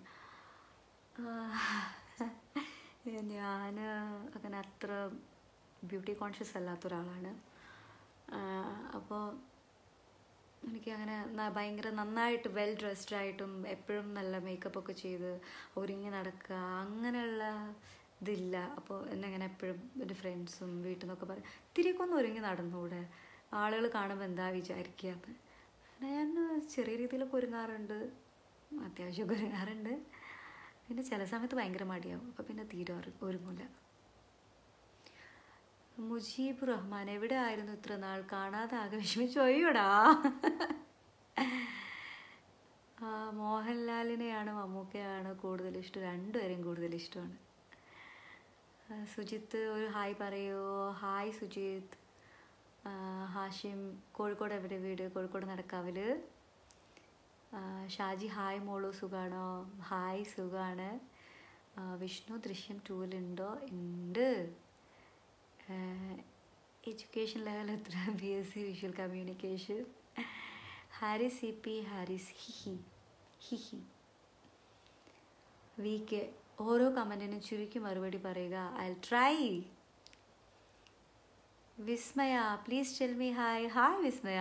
ഞാൻ അങ്ങനെ അത്ര ബ്യൂട്ടി കോൺഷ്യസ് അല്ലാത്ത ഒരാളാണ് അപ്പോൾ എനിക്ക് അങ്ങനെ ന- ഭയങ്കര നന്നായിട്ട് വെൽ ഡ്രസ്ഡ് ആയിട്ടും എപ്പോഴും നല്ല മേക്കപ്പ് ഒക്കെ ചെയ്ത് ഒരുങ്ങി നടക്കുക അങ്ങനെയുള്ള ഇതില്ല അപ്പോൾ എന്നെ അങ്ങനെ എപ്പോഴും എൻ്റെ ഫ്രണ്ട്സും വീട്ടിൽ നിന്നൊക്കെ പറയും തിരികെ ഒന്ന് ഒരുങ്ങി നടന്നൂടെ ആളുകൾ കാണുമ്പോൾ എന്താ വിചാരിക്കുക എന്ന് അങ്ങനെ ഞാൻ ചെറിയ രീതിയിലൊക്കെ ഒരുങ്ങാറുണ്ട് അത്യാവശ്യമൊക്കെ ഒരുങ്ങാറുണ്ട് പിന്നെ ചില സമയത്ത് ഭയങ്കര മടിയാവും അപ്പോൾ പിന്നെ തീരെ ഒരു- ഒരുങ്ങില്ല മുജീബ് റഹ്മാൻ എവിടെ ആയിരുന്നു ഇത്ര നാൾ കാണാതെ ആകെ വിഷമിച്ചു പോയോടാ ആ, മോഹൻലാലിനെയാണ് മമ്മൂക്കയാണ് കൂടുതൽ ഇഷ്ടം രണ്ടുപേരെയും കൂടുതൽ ഇഷ്ടമാണ് ആ, സുജിത്ത് ഒരു ഹായ് പറയൂ ഹായ് സുജിത്ത് ആ, ഹാഷിം കോഴിക്കോട് എവിടെ വീട് കോഴിക്കോട് നടക്കാവില് ആ, ഷാജി ഹായ് മോളു സുഖാണോ ഹായ് സുഖാണ് ആ, വിഷ്ണു ദൃശ്യം ടൂലുണ്ടോ ഉണ്ട് എഡ്യൂക്കേഷൻ ലെവൽ എത്ര B S C visual communication Haris C P Haris ഹിഹി ഹിഹി വി കെ ഓരോ കമൻറ്റിനും ചുരുക്കി മറുപടി പറയുക I try Vismaya please tell me hi hi Vismaya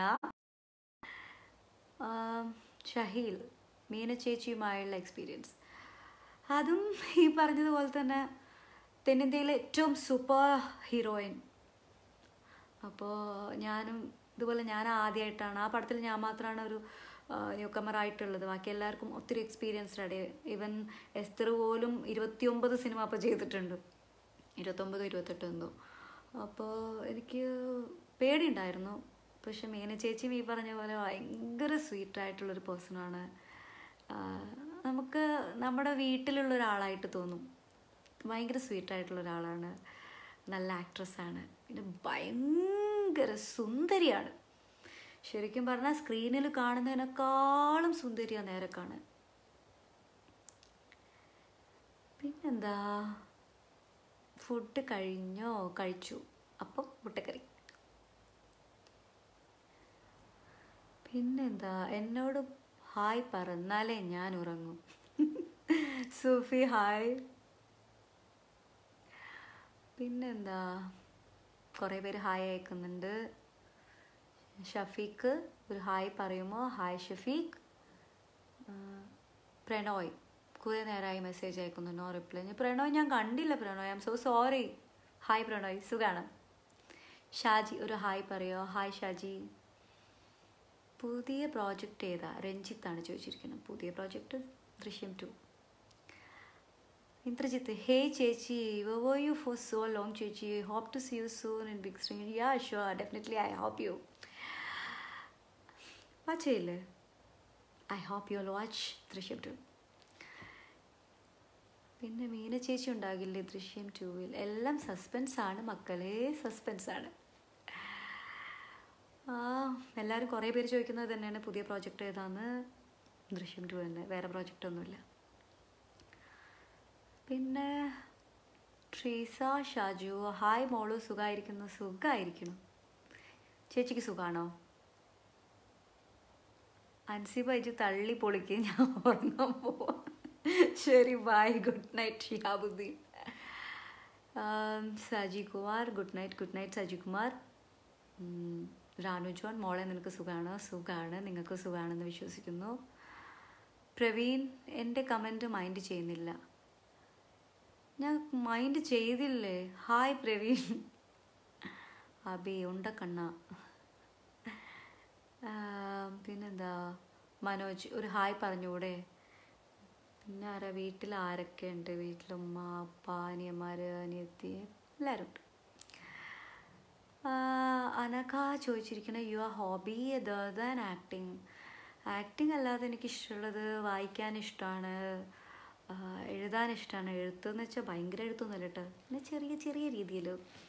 ആം, ഷഹീൽ മീന ചേച്ചിയുമായുള്ള എക്സ്പീരിയൻസ് അതും ഈ പറഞ്ഞതുപോലെ തന്നെ തെന്നിന്ത്യയിലെ ഏറ്റവും സൂപ്പർ ഹീറോയിൻ അപ്പോൾ ഞാനും ഇതുപോലെ ഞാൻ ആദ്യമായിട്ടാണ് ആ പടത്തിൽ ഞാൻ മാത്രമാണ് ഒരു ന്യൂ കമർ ആയിട്ടുള്ളത് ബാക്കി എല്ലാവർക്കും ഒത്തിരി എക്സ്പീരിയൻസ്ഡ് ആണ് ഈവൻ എസ്തർ പോലും ഇരുപത്തിയൊമ്പത് സിനിമ അപ്പോൾ ചെയ്തിട്ടുണ്ട് ഇരുപത്തൊമ്പതോ ഇരുപത്തെട്ടോ എന്തോ അപ്പോൾ എനിക്ക് പേടിയുണ്ടായിരുന്നു പക്ഷെ മീന ചേച്ചിയും ഈ പറഞ്ഞ പോലെ ഭയങ്കര സ്വീറ്റായിട്ടുള്ളൊരു പേഴ്സണാണ് നമുക്ക് നമ്മുടെ വീട്ടിലുള്ള ഒരാളായിട്ട് തോന്നും ഭയങ്കര സ്വീറ്റായിട്ടുള്ള ഒരാളാണ് നല്ല ആക്ട്രസ്സാണ് പിന്നെ ഭയങ്കര സുന്ദരിയാണ് ശരിക്കും പറഞ്ഞാൽ സ്ക്രീനിൽ കാണുന്നതിനേക്കാളും സുന്ദരിയാണ് നേരെ കാണാൻ പിന്നെന്താ ഫുഡ് കഴിഞ്ഞോ കഴിച്ചു അപ്പം മുട്ടക്കറി പിന്നെന്താ എന്നോട് ഹായ് പറഞ്ഞാലേ ഞാൻ ഉറങ്ങും സൂഫി ഹായ് പിന്നെന്താ കുറേ പേര് ഹായ് അയക്കുന്നുണ്ട് ഷഫീഖ് ഒരു ഹായ് പറയുമോ ഹായ് ഷഫീഖ് ആ, പ്രണോയ് കുറേ നേരമായി മെസ്സേജ് അയക്കുന്നു നോ റിപ്ലൈ ഞാൻ പ്രണോയ് ഞാൻ കണ്ടില്ല Pranoy I M so sorry hi Pranoy സുഖാണ് ഷാജി ഒരു ഹായ് പറയോ ഹായ് ഷാജി പുതിയ പ്രോജക്റ്റ് ഏതാ രഞ്ജിത്താണ് ചോദിച്ചിരിക്കുന്നത് പുതിയ പ്രോജക്റ്റ് ദൃശ്യം ടു ഇന്ദ്രജിത്ത് ഹേ ചേച്ചി where you for so long ചേച്ചി hope to see you soon in big screen yeah sure definitely I hope you വാച്ചില്ലേ I hope you watch Drishyam two പിന്നെ മീന ചേച്ചി ഉണ്ടാകില്ലേ ദൃശ്യം ടൂവിൽ എല്ലാം സസ്പെൻസ് ആണ് മക്കളെ സസ്പെൻസ് ആണ് ആ എല്ലാവരും കുറേ പേര് ചോദിക്കുന്നത് തന്നെയാണ് പുതിയ പ്രോജക്റ്റ് ഏതാന്ന് ദൃശ്യം ടു തന്നെ വേറെ പ്രോജക്റ്റ് ഒന്നുമില്ല പിന്നെ ട്രീസ ഷാജു ഹായ് മോളു സുഖമായിരിക്കുന്നു സുഖമായിരിക്കണം ചേച്ചിക്ക് സുഖമാണോ അൻസി ബൈജു തള്ളി പൊളിക്ക് ഞാൻ ഉറങ്ങാൻ പോവാ ശരി ബൈ ഗുഡ് നൈറ്റ് ഷിഹാബുദ്ദീൻ ആം, Saji Kumar good night good night Saji Kumar ഉം, രാനു ജോൺ മോളെ നിനക്ക് സുഖമാണ് സുഖമാണ് നിങ്ങൾക്ക് സുഖമാണെന്ന് വിശ്വസിക്കുന്നു പ്രവീൺ എൻ്റെ കമൻറ്റ് മൈൻഡ് ചെയ്യുന്നില്ല ഞാൻ മൈൻഡ് ചെയ്തില്ലേ ഹായ് പ്രവീൺ അബി ഉണ്ടക്കണ്ണ ആ, പിന്നെന്താ മനോജ് ഒരു ഹായ് പറഞ്ഞൂടെ പിന്നെ ആരാ വീട്ടിൽ ആരൊക്കെ ഉണ്ട് വീട്ടിൽ ഉമ്മ അപ്പ അനിയന്മാർ അനിയത്തി എല്ലാവരും ഉണ്ട് ആ, അനഘ ചോദിച്ചിരിക്കുന്ന your hobby other than acting acting അല്ലാതെ എനിക്ക് ഇഷ്ടമുള്ളത് വായിക്കാൻ ഇഷ്ടമാണ് എഴുതാൻ ഇഷ്ടമാണ് എഴുത്തെന്ന് വെച്ചാൽ ഭയങ്കര എഴുത്തൊന്നുമല്ല കേട്ടോ പിന്നെ ചെറിയ ചെറിയ രീതിയിൽ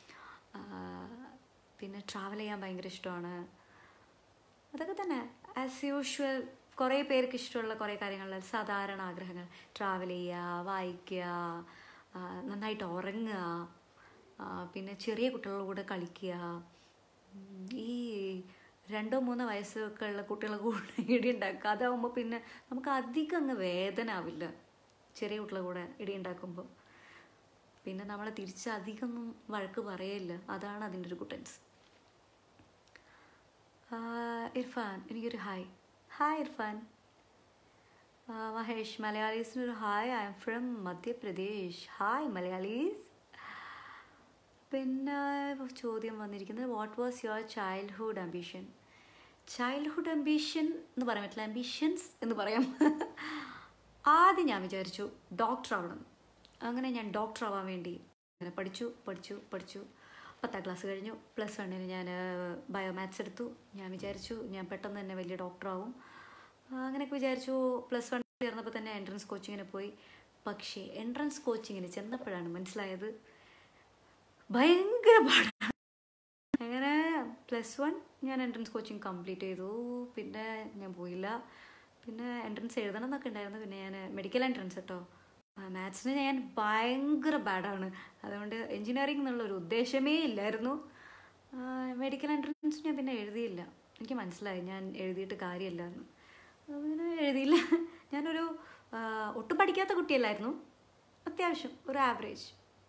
പിന്നെ ട്രാവൽ ചെയ്യാൻ ഭയങ്കര ഇഷ്ടമാണ് അതൊക്കെ തന്നെ ആസ് യൂഷ്വൽ കുറേ പേർക്ക് ഇഷ്ടമുള്ള കുറേ കാര്യങ്ങൾ സാധാരണ ആഗ്രഹങ്ങൾ ട്രാവൽ ചെയ്യുക വായിക്കുക ആ, നന്നായിട്ട് ഉറങ്ങുക ആ, പിന്നെ ചെറിയ കുട്ടികളുടെ കൂടെ കളിക്കുക ഉം, ഈ രണ്ടോ മൂന്നോ വയസ്സൊക്കെ ഉള്ള കുട്ടികളെ കൂടെ ഇടി ഉണ്ടാക്കുക അതാവുമ്പോൾ പിന്നെ നമുക്ക് അധികം അങ്ങ് വേദന ആവില്ല ചെറിയ കുട്ടികളെ കൂടെ ഇടി ഉണ്ടാക്കുമ്പോൾ പിന്നെ നമ്മളെ തിരിച്ച് അധികം ഒന്നും വഴക്ക് പറയില്ല അതാണ് അതിൻ്റെ ഒരു ഗുട്ടൻസ് ഇർഫാൻ എനിക്കൊരു ഹായ് ഹായ് ഇർഫാൻ ആ, മഹേഷ് മലയാളീസിനൊരു hi I M from Madhya Pradesh hi Malayalis പിന്നെ ചോദ്യം വന്നിരിക്കുന്നത് what was your childhood ambition childhood ambition എന്ന് പറയാൻ പറ്റില്ല അംബിഷൻസ് എന്ന് പറയാം ആദ്യം ഞാൻ വിചാരിച്ചു ഡോക്ടർ ആവണം അങ്ങനെ ഞാൻ ഡോക്ടർ ആവാൻ വേണ്ടി അങ്ങനെ പഠിച്ചു പഠിച്ചു പഠിച്ചു പത്താം ക്ലാസ് കഴിഞ്ഞു പ്ലസ് വണ്ണിന് ഞാൻ ബയോമാത്സ് എടുത്തു ഞാൻ വിചാരിച്ചു ഞാൻ പെട്ടെന്ന് തന്നെ വലിയ ഡോക്ടറാവും അങ്ങനെയൊക്കെ വിചാരിച്ചു പ്ലസ് വൺ ചേർന്നപ്പോൾ തന്നെ എൻട്രൻസ് കോച്ചിങ്ങിന് പോയി പക്ഷേ എൻട്രൻസ് കോച്ചിങ്ങിന് ചെന്നപ്പോഴാണ് മനസ്സിലായത് ഭയങ്കര പാടാണ് അങ്ങനെ പ്ലസ് വൺ ഞാൻ എൻട്രൻസ് കോച്ചിങ് കംപ്ലീറ്റ് ചെയ്തു പിന്നെ ഞാൻ പോയില്ല പിന്നെ എൻട്രൻസ് എഴുതണം എന്നൊക്കെ ഉണ്ടായിരുന്നു പിന്നെ ഞാൻ മെഡിക്കൽ എൻട്രൻസ് കേട്ടോ മാത്സിന് ഞാൻ ഭയങ്കര ബാഡാണ് അതുകൊണ്ട് എൻജിനീയറിംഗ് എന്നുള്ള ഒരു ഉദ്ദേശമേ ഇല്ലായിരുന്നു മെഡിക്കൽ എൻട്രൻസ് ഞാൻ പിന്നെ എഴുതിയില്ല എനിക്ക് മനസ്സിലായി ഞാൻ എഴുതിയിട്ട് കാര്യമില്ല എന്ന് അങ്ങനെ എഴുതിയില്ല ഞാനൊരു ആ, ഒട്ടും പഠിക്കാത്ത കുട്ടിയല്ലായിരുന്നു അത്യാവശ്യം ഒരു ആവറേജ്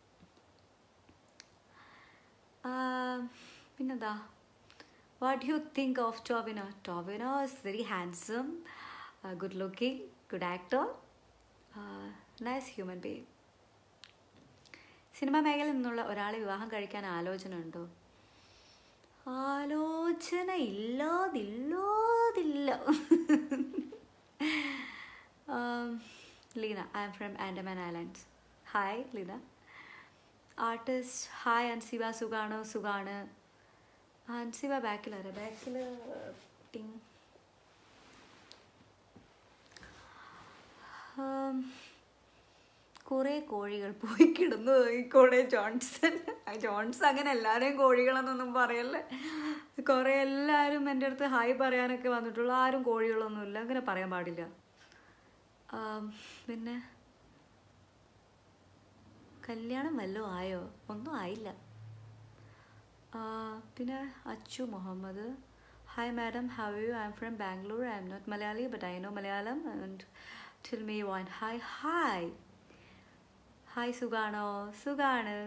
പിന്നെന്താ what you think of Tovino Tovino is very handsome good looking good actor nice human being cinema മേഖലയിൽ നിന്നുള്ള ഒരാളെ വിവാഹം കഴിക്കാൻ ആലോചന ഉണ്ടോ ആലോചന ഇല്ലാതില്ലാതില്ല Leena I M from Andaman islands hi Leena artist hi Ansiba സുഖാണോ സുഖാണ് അൻസിബ ബാക്കിലാരാ ബാക്കിൽ ടിങ് കുറേ കോഴികൾ പോയി കിടന്നു കോടെ ജോൺസൺ ആ ജോൺസൺ അങ്ങനെ എല്ലാവരെയും കോഴികളെന്നൊന്നും പറയല്ലേ കുറേ എല്ലാവരും എൻ്റെ അടുത്ത് ഹായ് പറയാനൊക്കെ വന്നിട്ടുള്ളൂ ആരും കോഴികളൊന്നുമില്ല അങ്ങനെ പറയാൻ പാടില്ല ആം, പിന്നെ കല്യാണം വല്ലതും ആയോ ഒന്നും ആയില്ല ആ, പിന്നെ Achu Muhammad hi madam how you I M from Bangalore I'm not Malayali but I know Malayalam and tell me one hi hi hi സുഖാണോ സുഖാണ്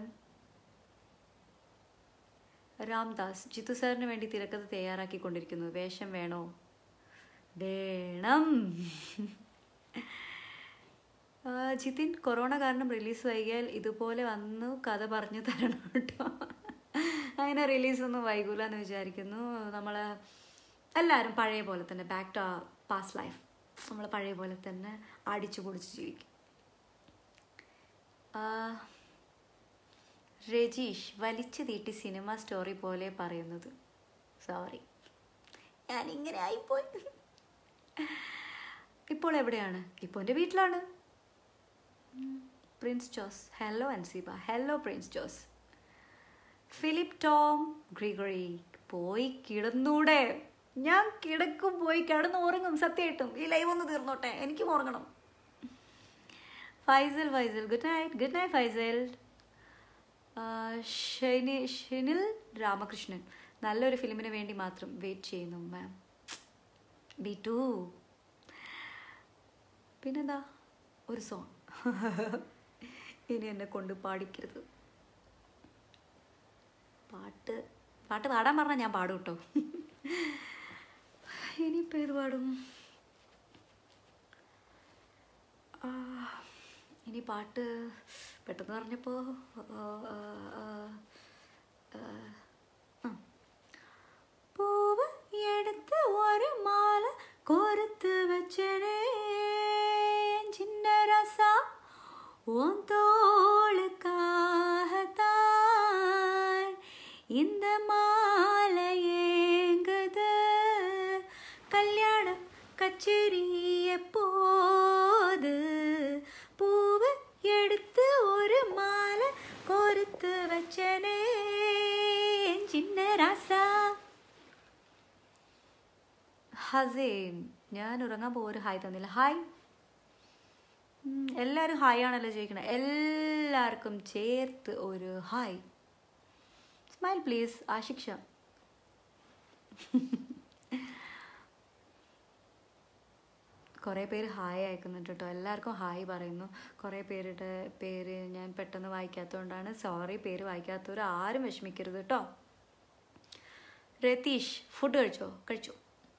രാംദാസ് ജിത്തു സാറിന് വേണ്ടി തിരക്കഥ തയ്യാറാക്കിക്കൊണ്ടിരിക്കുന്നു വേഷം വേണോ വേണം ആ, ജിതിൻ കൊറോണ കാരണം റിലീസ് വൈകിയാൽ ഇതുപോലെ വന്നു കഥ പറഞ്ഞു തരണം കേട്ടോ അങ്ങനെ റിലീസൊന്നും വൈകൂല എന്ന് വിചാരിക്കുന്നു നമ്മൾ എല്ലാവരും പഴയ പോലെ തന്നെ ബാക്ക് ടു പാസ്റ്റ് ലൈഫ് നമ്മൾ പഴയ പോലെ തന്നെ അടിച്ചു പൊളിച്ച് ജീവിക്കും ആ, രജീഷ് വലിച്ചു തീട്ടി സിനിമ സ്റ്റോറി പോലെ പറയുന്നത് സോറി ഞാനിങ്ങനെ ആയിപ്പോയി ഇപ്പോൾ എവിടെയാണ് ഇപ്പോൾ എൻ്റെ വീട്ടിലാണ് ഉം. പ്രിൻസ് ജോസ് ഹലോ അൻസിബ ഹലോ പ്രിൻസ് ജോസ് ഫിലിപ്പ് ടോം ഗ്രിഗറി പോയി കിടന്നൂടെ ഞാൻ കിടക്കും പോയി കിടന്ന് ഉറങ്ങും സത്യമായിട്ടും ഈ ലൈവ് ഒന്ന് തീർന്നോട്ടെ എനിക്കും ഉറങ്ങണം Faisal Faisal good night good night Faisal ആ, ഷെനി ഷെനിൽ രാമകൃഷ്ണൻ നല്ലൊരു ഫിലിമിന് വേണ്ടി മാത്രം വെയിറ്റ് ചെയ്യുന്നു മാം ബി ടു പിന്നെന്താ ഒരു സോങ് ഇനി എന്നെ കൊണ്ട് പാടിക്കരുത് പാട്ട് പാട്ട് പാടാൻ പറഞ്ഞാൽ ഞാൻ പാടും കേട്ടോ ഇനിയിപ്പോൾ ഏത് പാടും ആ, ഇനി പാട്ട് പെട്ടെന്ന് പറഞ്ഞപ്പോൾ പൂവ് എടുത്ത് ഒരു മാല കോർത്ത് വച്ചനേ சின்ன ரசா உன் தோளுக்காகத்தான் இந்த மாலை ஏங்குது கல்யாணம் கச்சேரி எப்போது பூவை எடுத்து ஒரு மாலை கோர்த்து வச்சனே சின்ன ராசா ഹസേൻ ഞാൻ ഉറങ്ങാൻ പോകും ഒരു ഹായ് തന്നില്ല ഹായ് ഉം, എല്ലാവരും ഹായ് ആണല്ലോ ചോദിക്കണേ എല്ലാവർക്കും ചേർത്ത് ഒരു ഹായ് സ്മൈൽ പ്ലീസ് ആശിക്ഷ കുറേ പേര് ഹായ് അയക്കുന്നുണ്ട് കേട്ടോ എല്ലാവർക്കും ഹായ് പറയുന്നു കുറേ പേരുടെ പേര് ഞാൻ പെട്ടെന്ന് വായിക്കാത്തതുകൊണ്ടാണ് സോറി പേര് വായിക്കാത്തവർ ആരും വിഷമിക്കരുത് കേട്ടോ രതീഷ് ഫുഡ് കഴിച്ചോ കഴിച്ചു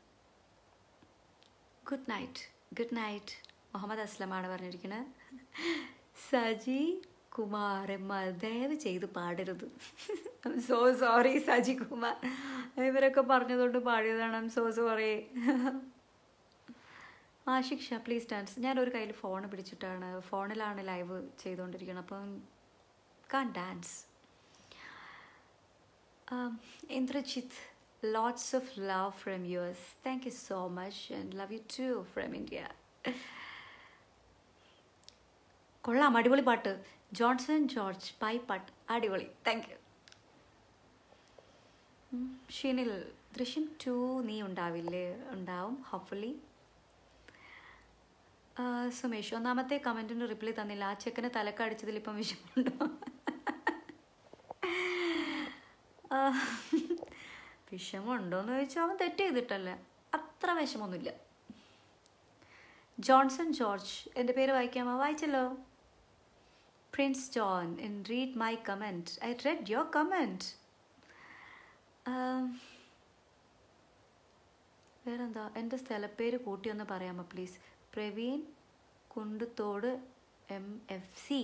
good night good night Muhammad അസ്ലമാണ് പറഞ്ഞിരിക്കുന്നത് സജി കുമാർ എമ്മ ദയവ് ചെയ്ത് പാടരുത് സോ സോറി സജി കുമാർ ഇവരൊക്കെ പറഞ്ഞതുകൊണ്ട് പാടിയതാണ് I'm so sorry Ashik Shah please dance ഞാൻ ഒരു കയ്യിൽ ഫോൺ പിടിച്ചിട്ടാണ് ഫോണിലാണ് ലൈവ് ചെയ്തുകൊണ്ടിരിക്കുന്നത് അപ്പം can dance Indrajith lots of love from yours thank you so much and love you too from India കൊള്ളാം അടിപൊളി പാട്ട് ജോൺസൺ ജോർജ് പൈ പാട്ട് അടിപൊളി താങ്ക് യു ഷീനിൽ ദൃശ്യം ടു നീ ഉണ്ടാവില്ലേ ഉണ്ടാവും ഹോപ്പ്ഫുള്ളി സുമേഷ് ഒന്നാമത്തെ കമൻറ്റിന് റിപ്ലൈ തന്നില്ല ആ ചെക്കന് തലക്കടിച്ചതിൽ ഇപ്പം വിഷമമുണ്ടോ ആ, വിഷമമുണ്ടോയെന്ന് ചോദിച്ചാൽ അവൻ തെറ്റ് ചെയ്തിട്ടല്ല അത്ര വിഷമമൊന്നുമില്ല ജോൺസൺ ജോർജ് എൻ്റെ പേര് വായിക്കാമോ വായിച്ചല്ലോ Prince John in read my comment I read your comment വേറെന്താ എൻ്റെ സ്ഥലപ്പേര് കൂട്ടിയൊന്ന് പറയാമോ please Praveen Kunduthode M F C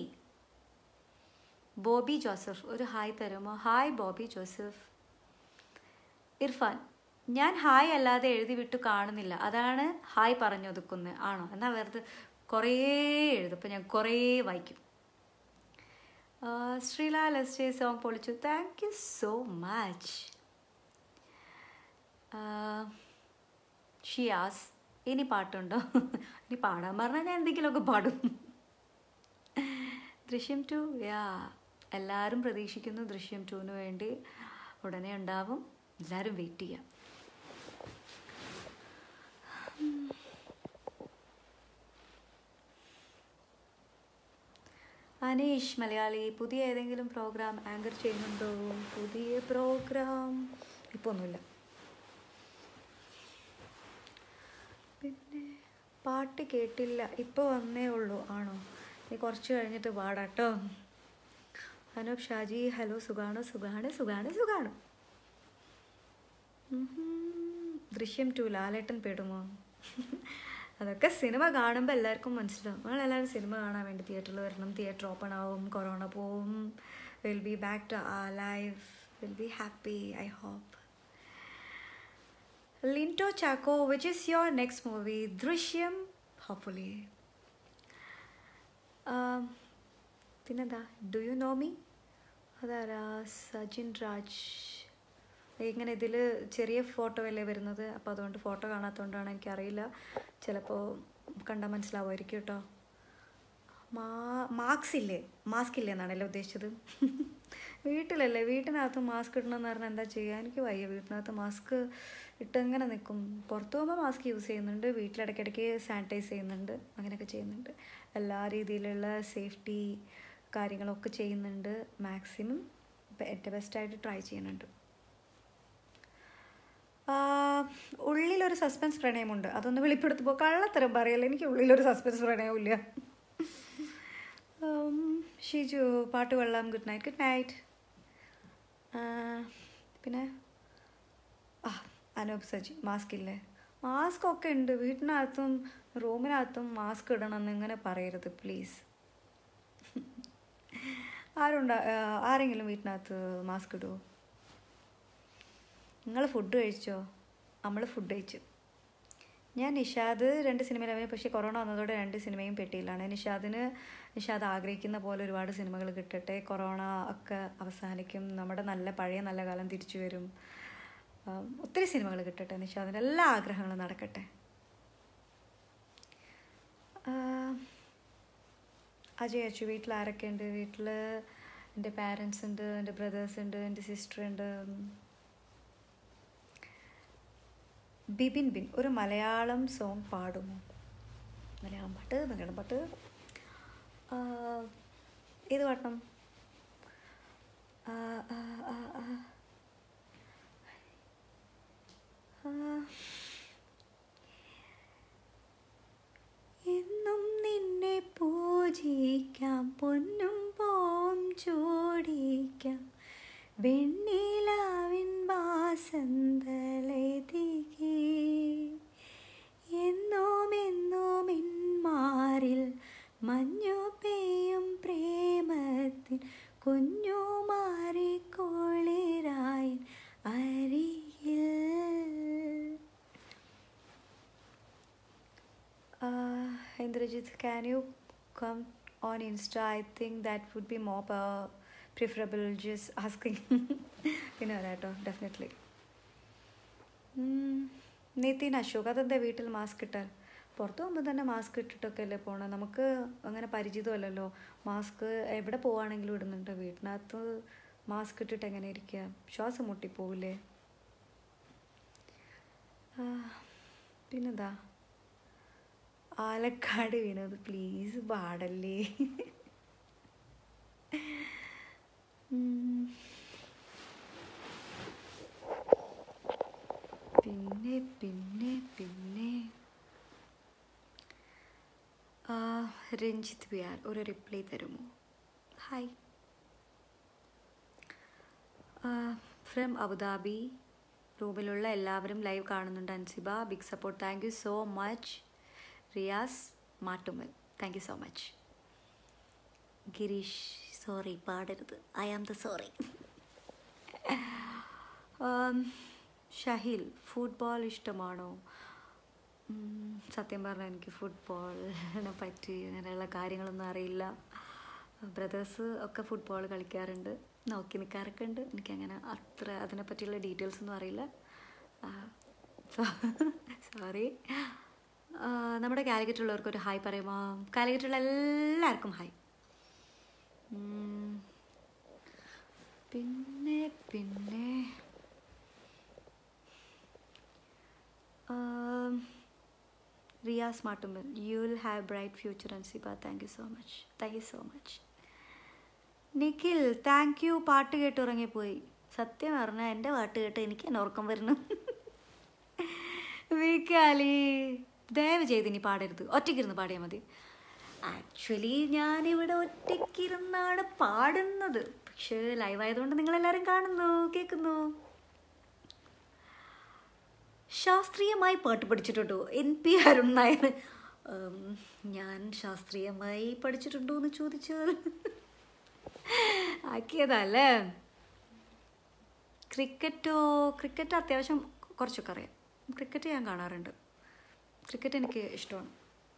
Bobby Joseph ഒരു ഹായ് തരുമോ ഹായ് ബോബി ജോസഫ് ഇർഫാൻ ഞാൻ ഹായ് അല്ലാതെ എഴുതി വിട്ടു കാണുന്നില്ല അതാണ് ഹായ് പറഞ്ഞു ഒതുക്കുന്നത് ആണോ എന്നാൽ വെറുതെ കുറേ എഴുതും അപ്പം ഞാൻ കുറേ വായിക്കും ആ, ശ്രീലാൽ എസ് ജെ സോങ് പൊളിച്ചു thank you so much Shiyas ഇനി പാട്ടുണ്ടോ ഇനി പാടാൻ പറഞ്ഞാൽ ഞാൻ എന്തെങ്കിലുമൊക്കെ പാടും ദൃശ്യം ടു യാ എല്ലാവരും പ്രതീക്ഷിക്കുന്നു ദൃശ്യം ടുവിന് വേണ്ടി ഉടനെ ഉണ്ടാവും എല്ലാവരും വെയിറ്റ് ചെയ്യാം അനീഷ് മലയാളി പുതിയ ഏതെങ്കിലും പ്രോഗ്രാം ആങ്കർ ചെയ്യുന്നുണ്ടോ പുതിയ പ്രോഗ്രാം ഇപ്പോൾ ഒന്നുമില്ല പിന്നെ പാട്ട് കേട്ടില്ല ഇപ്പോൾ വന്നേ ഉള്ളൂ ആണോ ഇനി കുറച്ച് കഴിഞ്ഞിട്ട് പാടാട്ടോ അനൂപ് ഷാജി ഹലോ സുഖാണ് സുഖാണ് സുഖാണ് സുഖാണ് ഉഹും. ദൃശ്യം ടു ലാലേട്ടൻ പെടുമോ അതൊക്കെ സിനിമ കാണുമ്പോൾ എല്ലാവർക്കും മനസ്സിലാവും നമ്മളെല്ലാവരും സിനിമ കാണാൻ വേണ്ടി തിയേറ്ററിൽ വരണം തിയേറ്റർ ഓപ്പൺ ആവും കൊറോണ പോവും will be back to a life will be happy I hope Linto Chacko which is your next movie Drishyam hopefully പിന്നെന്താ ഡു യു നോ മീ അതാരാ സജിൻ രാജ് ഇങ്ങനെ ഇതിൽ ചെറിയ ഫോട്ടോ അല്ലേ വരുന്നത് അപ്പോൾ അതുകൊണ്ട് ഫോട്ടോ കാണാത്തതുകൊണ്ടാണ് എനിക്കറിയില്ല ചിലപ്പോൾ കണ്ടാൽ മനസ്സിലാവുമായിരിക്കും കേട്ടോ മാ മാസ്ക് ഇല്ലേ മാസ്ക് ഇല്ലേ എന്നാണല്ലേ ഉദ്ദേശിച്ചത് വീട്ടിലല്ലേ വീട്ടിനകത്ത് മാസ്ക് ഇടണമെന്ന് പറഞ്ഞാൽ എന്താ ചെയ്യുക എനിക്ക് വയ്യ വീട്ടിനകത്ത് മാസ്ക് ഇട്ടെങ്ങനെ നിൽക്കും പുറത്ത് പോകുമ്പോൾ മാസ്ക് യൂസ് ചെയ്യുന്നുണ്ട് വീട്ടിലിടയ്ക്കിടയ്ക്ക് സാനിറ്റൈസ് ചെയ്യുന്നുണ്ട് അങ്ങനെയൊക്കെ ചെയ്യുന്നുണ്ട് എല്ലാ രീതിയിലുള്ള സേഫ്റ്റി കാര്യങ്ങളൊക്കെ ചെയ്യുന്നുണ്ട് മാക്സിമം എൻ്റെ ബെസ്റ്റായിട്ട് ട്രൈ ചെയ്യുന്നുണ്ട് ആ, ഉള്ളിലൊരു സസ്പെൻസ് പ്രണയമുണ്ട് അതൊന്ന് വെളിപ്പെടുത്തുമ്പോൾ കള്ളത്തരം പറയല്ല എനിക്ക് ഉള്ളിലൊരു സസ്പെൻസ് പ്രണയമില്ല ഉം, ഷിജു പാട്ട് കൊള്ളാം ഗുഡ് നൈറ്റ് ഗുഡ് നൈറ്റ് പിന്നെ ആ അനൂപ് സജി മാസ്ക് ഇല്ലേ മാസ്ക് ഒക്കെ ഉണ്ട് വീട്ടിനകത്തും റൂമിനകത്തും മാസ്ക് ഇടണം എന്ന് ഇങ്ങനെ പറയരുത് പ്ലീസ് ആരുണ്ടാ ആ, ആരെങ്കിലും വീട്ടിനകത്ത് മാസ്ക് ഇടുമോ നിങ്ങൾ ഫുഡ് കഴിച്ചോ നമ്മൾ ഫുഡ് കഴിച്ചു ഞാൻ നിഷാദ് രണ്ട് സിനിമയിൽ അഭിനയം പക്ഷേ കൊറോണ വന്നതോടെ രണ്ട് സിനിമയും പെട്ടിയിലാണ് നിഷാദിന് നിഷാദ് ആഗ്രഹിക്കുന്ന പോലെ ഒരുപാട് സിനിമകൾ കിട്ടട്ടെ കൊറോണ ഒക്കെ അവസാനിക്കും നമ്മുടെ നല്ല പഴയ നല്ല കാലം തിരിച്ചു വരും ആ, ഒത്തിരി സിനിമകൾ കിട്ടട്ടെ നിഷാദിൻ്റെ എല്ലാ ആഗ്രഹങ്ങളും നടക്കട്ടെ ആ, അജയ് അച്ചു വീട്ടിൽ ആരൊക്കെ ഉണ്ട് വീട്ടിൽ എൻ്റെ പാരൻസ് ഉണ്ട് എൻ്റെ ബ്രദേഴ്സ് ഉണ്ട് എൻ്റെ സിസ്റ്റർ ഉണ്ട് ബിബിൻ ബിൻ ഒരു മലയാളം സോങ് പാടുമോ മലയാളം പാട്ട് മലയാളം പാട്ട് ആ, ഏത് പാട്ടണം ആ, ആ, ആ, ആ. ആ. എന്നും നിന്നെ പൂജിക്കാം പൊന്നും പോം ചൂടിക്കാം വെണ്ണിലാവിൻ വാസന്തലതികേ എന്നോ Indrajit, can you come on Insta? I think that would be more uh, preferable. Just asking. പിന്നെ വരാം കേട്ടോ ഡെഫിനറ്റ്ലി നിതിൻ അശോക് അതെന്താ വീട്ടിൽ മാസ്ക് ഇട്ടാൽ പുറത്ത് പോകുമ്പോൾ തന്നെ മാസ്ക് ഇട്ടിട്ടൊക്കെ അല്ലേ പോകണം നമുക്ക് അങ്ങനെ പരിചിതമല്ലല്ലോ മാസ്ക് എവിടെ പോവുകയാണെങ്കിലും ഇടുന്നുണ്ട് വീട്ടിനകത്ത് മാസ്ക് ഇട്ടിട്ട് എങ്ങനെ ഇരിക്കുക ശ്വാസം മുട്ടിപ്പോവില്ലേ ആ, പിന്നെന്താ ആലക്കാട് വിനോദ് പ്ലീസ് പാടല്ലേ ഉം. പിന്നെ പിന്നെ പിന്നെ ആ, രഞ്ജിത്ത് ബിയാർ ഒരു റിപ്ലൈ തരുമോ ഹായ് ഫ്രം അബുദാബി റൂമിലുള്ള എല്ലാവരും ലൈവ് കാണുന്നുണ്ട് Ansiba big support thank you so much Riyas Mattummal thank you so much Gireesh sorry പാടരുത് I am the sorry Shahil football ഇഷ്ടമാണോ ഉം, സത്യം പറഞ്ഞാൽ എനിക്ക് ഫുട്ബോളിനെ പറ്റി അങ്ങനെയുള്ള കാര്യങ്ങളൊന്നും അറിയില്ല ബ്രദേഴ്സ് ഒക്കെ ഫുട്ബോൾ കളിക്കാറുണ്ട് നോക്കി നിൽക്കാറൊക്കെ ഉണ്ട് എനിക്കങ്ങനെ അത്ര അതിനെ പറ്റിയുള്ള ഡീറ്റെയിൽസ് ഒന്നും അറിയില്ല സോറി നമ്മുടെ കാലിക്കറ്റുള്ളവർക്ക് ഒരു ഹായ് പറയുമോ കാലിക്കറ്റുള്ള എല്ലാവർക്കും ഹായ് ഉം. പിന്നെ പിന്നെ Um, Riyas Mattummal you will have bright future Ansiba thank you so much thank you so much Nikhil thank you പാട്ട് കേട്ട് ഉറങ്ങിപ്പോയി സത്യം പറഞ്ഞാൽ എൻ്റെ പാട്ട് കേട്ട് എനിക്ക് തന്നെ ഉറക്കം വരുന്നു വീക്കാലി ദയവ് ചെയ്ത് ഇനി പാടരുത് ഒറ്റയ്ക്കിരുന്ന് പാടിയാൽ മതി ആക്ച്വലി ഞാനിവിടെ ഒറ്റയ്ക്കിരുന്നാണ് പാടുന്നത് പക്ഷേ ലൈവ് ആയതുകൊണ്ട് നിങ്ങളെല്ലാവരും കാണുന്നു കേൾക്കുന്നു ശാസ്ത്രീയമായി പാട്ട് പഠിച്ചിട്ടുണ്ടോ എൻ പി അരുൺ നായർ ഉം, ഞാൻ ശാസ്ത്രീയമായി പഠിച്ചിട്ടുണ്ടോ എന്ന് ചോദിച്ചാൽ ആക്കിയതല്ലേ ക്രിക്കറ്റോ ക്രിക്കറ്റ് അത്യാവശ്യം കുറച്ചൊക്കെ അറിയാം ക്രിക്കറ്റ് ഞാൻ കാണാറുണ്ട് ക്രിക്കറ്റ് എനിക്ക് ഇഷ്ടമാണ്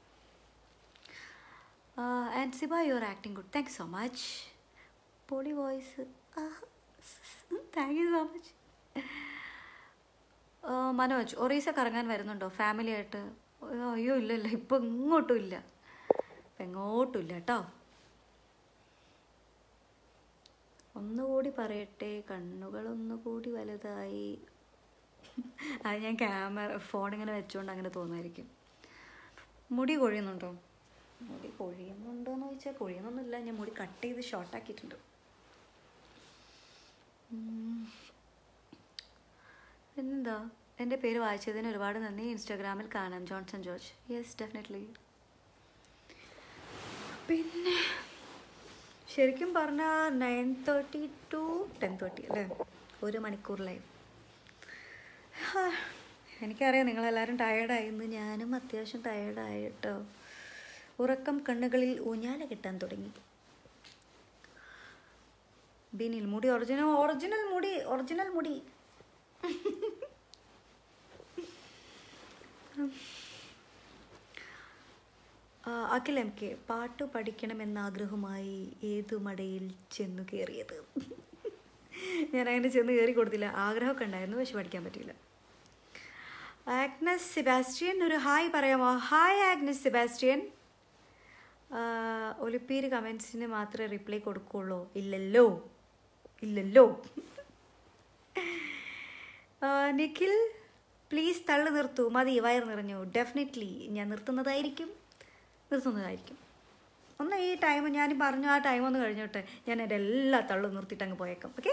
Ansiba your acting good thank you so much പൊളി voice thank you so much ആ, മനോജ് ഒറീസ കറങ്ങാൻ വരുന്നുണ്ടോ ഫാമിലി ആയിട്ട് അയ്യോ, അയ്യോ ഇല്ല ഇല്ല ഇപ്പം ഇങ്ങോട്ടും ഇല്ല ഇപ്പം എങ്ങോട്ടും ഇല്ല കേട്ടോ ഒന്നുകൂടി പറയട്ടെ കണ്ണുകൾ ഒന്നുകൂടി വലുതായി അത് ഞാൻ ക്യാമറ ഫോൺ ഇങ്ങനെ വെച്ചുകൊണ്ട് അങ്ങനെ തോന്നുമായിരിക്കും മുടി കൊഴിയുന്നുണ്ടോ മുടി കൊഴിയുന്നുണ്ടോ എന്ന് ചോദിച്ചാൽ കൊഴിയുന്നൊന്നുമില്ല ഞാൻ മുടി കട്ട് ചെയ്ത് ഷോർട്ടാക്കിയിട്ടുണ്ട് ഉം. പിന്നെന്താ എൻ്റെ പേര് വായിച്ചതിന് ഒരുപാട് നന്ദി ഇൻസ്റ്റാഗ്രാമിൽ കാണാം ജോൺസൺ ജോർജ് യെസ് ഡെഫിനറ്റ്ലി പിന്നെ ശരിക്കും പറഞ്ഞാൽ nine thirty to ten thirty അല്ലേ ഒരു മണിക്കൂറിലായി ഹാ, എനിക്കറിയാം നിങ്ങളെല്ലാവരും ടയേർഡായി ഇന്ന് ഞാനും അത്യാവശ്യം ടയേർഡായി കേട്ടോ ഉറക്കം കണ്ണുകളിൽ ഊഞ്ഞാല കിട്ടാൻ തുടങ്ങി ബിനിൽ മുടി ഒറിജിനൽ ഒറിജിനൽ മുടി ഒറിജിനൽ മുടി ആ, അഖിൽ എം കെ പാട്ട് പഠിക്കണമെന്ന ആഗ്രഹമായി ഏതു മടയിൽ ചെന്നു കയറിയത് ഞാൻ അങ്ങനെ ചെന്ന് കയറി കൊടുത്തില്ല ആഗ്രഹമൊക്കെ ഉണ്ടായിരുന്നു പക്ഷെ പഠിക്കാൻ പറ്റിയില്ല ആഗ്നസ് സെബാസ്റ്റ്യൻ ഒരു ഹായ് പറയാമോ ഹായ് ആഗ്നസ് സെബാസ്റ്റ്യൻ ആ, ഒലിപ്പീര് കമൻസിന് മാത്രമേ റിപ്ലൈ കൊടുക്കുള്ളൂ ഇല്ലല്ലോ ഇല്ലല്ലോ ആ, നിഖിൽ പ്ലീസ് തള്ളു നിർത്തൂ മതി വയർ നിറഞ്ഞു ഡെഫിനറ്റ്ലി ഞാൻ നിർത്തുന്നതായിരിക്കും നിർത്തുന്നതായിരിക്കും ഒന്ന് ഈ ടൈം ഞാൻ പറഞ്ഞു ആ ടൈം ഒന്ന് കഴിഞ്ഞോട്ടെ ഞാൻ എൻ്റെ എല്ലാ തള്ളും നിർത്തിയിട്ട് അങ്ങ് പോയേക്കാം ഓക്കെ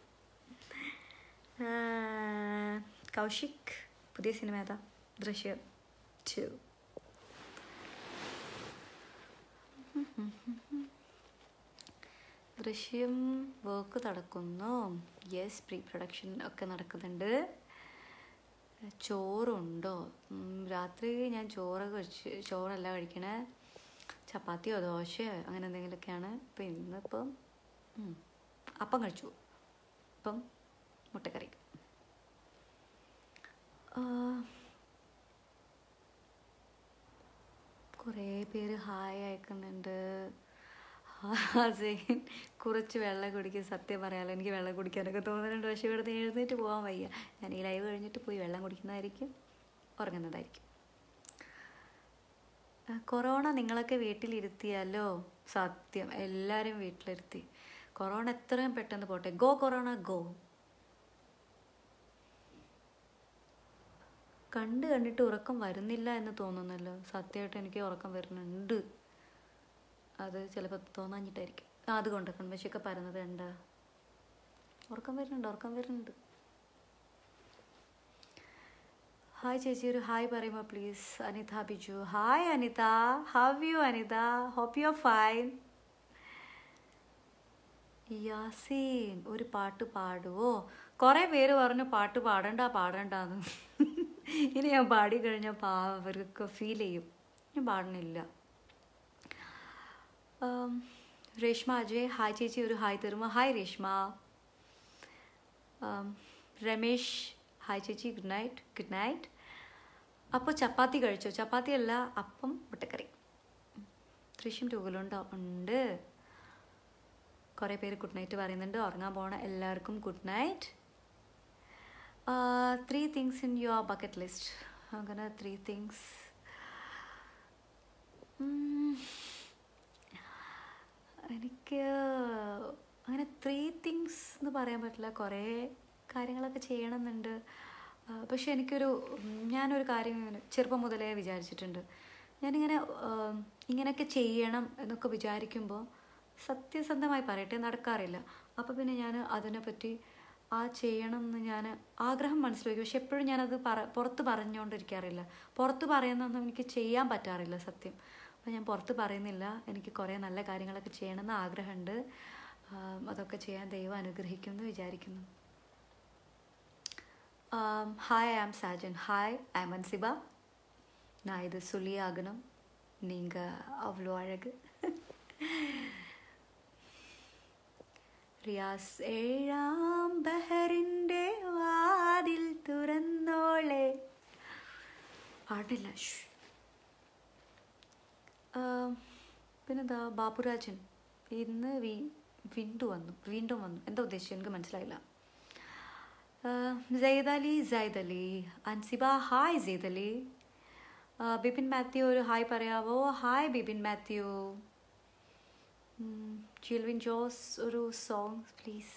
കൗശിക് പുതിയ സിനിമ ഏതാ ദൃശ്യം ടു ദൃശ്യം വർക്ക് നടക്കുന്നു യെസ് പ്രീ പ്രൊഡക്ഷൻ ഒക്കെ നടക്കുന്നുണ്ട് ചോറുണ്ടോ ഉം, രാത്രി ഞാൻ ചോറ് കഴിച്ച് ചോറല്ല കഴിക്കണേ ചപ്പാത്തിയോ ദോശയോ അങ്ങനെ എന്തെങ്കിലുമൊക്കെയാണ് ഇപ്പം ഇന്നിപ്പം ഉം, അപ്പം കഴിച്ചു ഇപ്പം മുട്ടക്കറി ആ, കുറേ പേര് ഹായ് അയക്കുന്നുണ്ട് ഹസൈൻ കുറച്ച് വെള്ളം കുടിക്കും സത്യം പറയാമല്ലോ എനിക്ക് വെള്ളം കുടിക്കാനൊക്കെ തോന്നുന്നുണ്ട് പക്ഷേ ഇവിടുന്ന് എഴുന്നേറ്റ് പോകാൻ വയ്യ ഞാൻ ഈ ലൈവ് കഴിഞ്ഞിട്ട് പോയി വെള്ളം കുടിക്കുന്നതായിരിക്കും ഉറങ്ങുന്നതായിരിക്കും ആ, കൊറോണ നിങ്ങളൊക്കെ വീട്ടിലിരുത്തിയല്ലോ സത്യം എല്ലാവരും വീട്ടിലിരുത്തി കൊറോണ എത്രയും പെട്ടെന്ന് പോട്ടെ ഗോ കൊറോണ ഗോ കണ്ട് കണ്ടിട്ട് ഉറക്കം വരുന്നില്ല എന്ന് തോന്നുന്നല്ലോ സത്യമായിട്ട് എനിക്ക് ഉറക്കം വരുന്നുണ്ട് അത് ചിലപ്പോൾ തോന്നാഞ്ഞിട്ടായിരിക്കും ആ, അതുകൊണ്ട് കൺമശിയൊക്കെ പരന്നത് കണ്ട ഉറക്കം വരുന്നുണ്ട് ഉറക്കം വരുന്നുണ്ട് ഹായ് ചേച്ചി ഒരു ഹായ് പറയുമോ please Anitha Biju hi Anitha how you Anitha hope you fine Yaseen ഒരു പാട്ട് പാടുവോ കുറേ പേര് പറഞ്ഞു പാട്ട് പാടണ്ട പാടണ്ടെന്ന് ഇനി ഞാൻ പാടി കഴിഞ്ഞാൽ പാ അവർക്ക് ഫീൽ ചെയ്യും ഞാൻ പാടണില്ല ആം, രേഷ്മ അജയ് ഹായ് ചേച്ചി ഒരു ഹായ് തരുമോ ഹായ് രേഷ്മ ആം, രമേശ് ഹായ് ചേച്ചി ഗുഡ് നൈറ്റ് ഗുഡ് നൈറ്റ് അപ്പോൾ ചപ്പാത്തി കഴിച്ചോ ചപ്പാത്തി അല്ല അപ്പം മുട്ടക്കറി ദൃശ്യം ടൂവിലുണ്ടോ ഉണ്ട് കുറേ പേര് ഗുഡ് നൈറ്റ് പറയുന്നുണ്ട് ഉറങ്ങാൻ പോണ എല്ലാവർക്കും good night three things in your bucket list അങ്ങനെ ത്രീ തിങ്സ് എനിക്ക് അങ്ങനെ ത്രീ തിങ്സ് എന്ന് പറയാൻ പറ്റില്ല കുറേ കാര്യങ്ങളൊക്കെ ചെയ്യണമെന്നുണ്ട് ആ, പക്ഷെ എനിക്കൊരു ഉം, ഞാനൊരു കാര്യം ഇങ്ങനെ ചെറുപ്പം മുതലേ വിചാരിച്ചിട്ടുണ്ട് ഞാനിങ്ങനെ ആം, ഇങ്ങനെയൊക്കെ ചെയ്യണം എന്നൊക്കെ വിചാരിക്കുമ്പോൾ സത്യസന്ധമായി പറയട്ടെ നടക്കാറില്ല അപ്പോൾ പിന്നെ ഞാൻ അതിനെപ്പറ്റി ആ ചെയ്യണം എന്ന് ഞാൻ ആഗ്രഹം മനസ്സിൽ വയ്ക്കും പക്ഷെ എപ്പോഴും ഞാനത് പറ പുറത്ത് പറഞ്ഞുകൊണ്ടിരിക്കാറില്ല പുറത്ത് പറയുന്നതൊന്നും എനിക്ക് ചെയ്യാൻ പറ്റാറില്ല സത്യം അപ്പോൾ ഞാൻ പുറത്ത് പറയുന്നില്ല എനിക്ക് കുറേ നല്ല കാര്യങ്ങളൊക്കെ ചെയ്യണമെന്ന് ആഗ്രഹമുണ്ട് ആം, അതൊക്കെ ചെയ്യാൻ ദൈവം അനുഗ്രഹിക്കുമെന്ന് വിചാരിക്കുന്നു hi I am Sajan hi I am Ansiba நான் இது சொல்லி ஆகணும் நீங்கள் அவ்வளோ அழகு റിയാസ് ഏഴാം ബഹറിൻ്റെ വാതിൽ തുറന്നോളെ പാടില്ല ഷ്. ആ, പിന്നെന്താ ബാബുരാജൻ ഇന്ന് വീ വീണ്ടും വന്നു വീണ്ടും വന്നു എന്താ ഉദ്ദേശിച്ചത് എനിക്ക് മനസ്സിലായില്ല സെയ്ദ് അലി സെയ്ദ് അലി അൻസിബ ഹായ് സെയ്ദ് അലി ആ, ബിപിൻ മാത്യു ഒരു ഹായ് പറയാവോ ഹായ് ബിപിൻ മാത്യു ഉം, ജിൽവിൻ ജോസ് ഒരു സോങ് പ്ലീസ്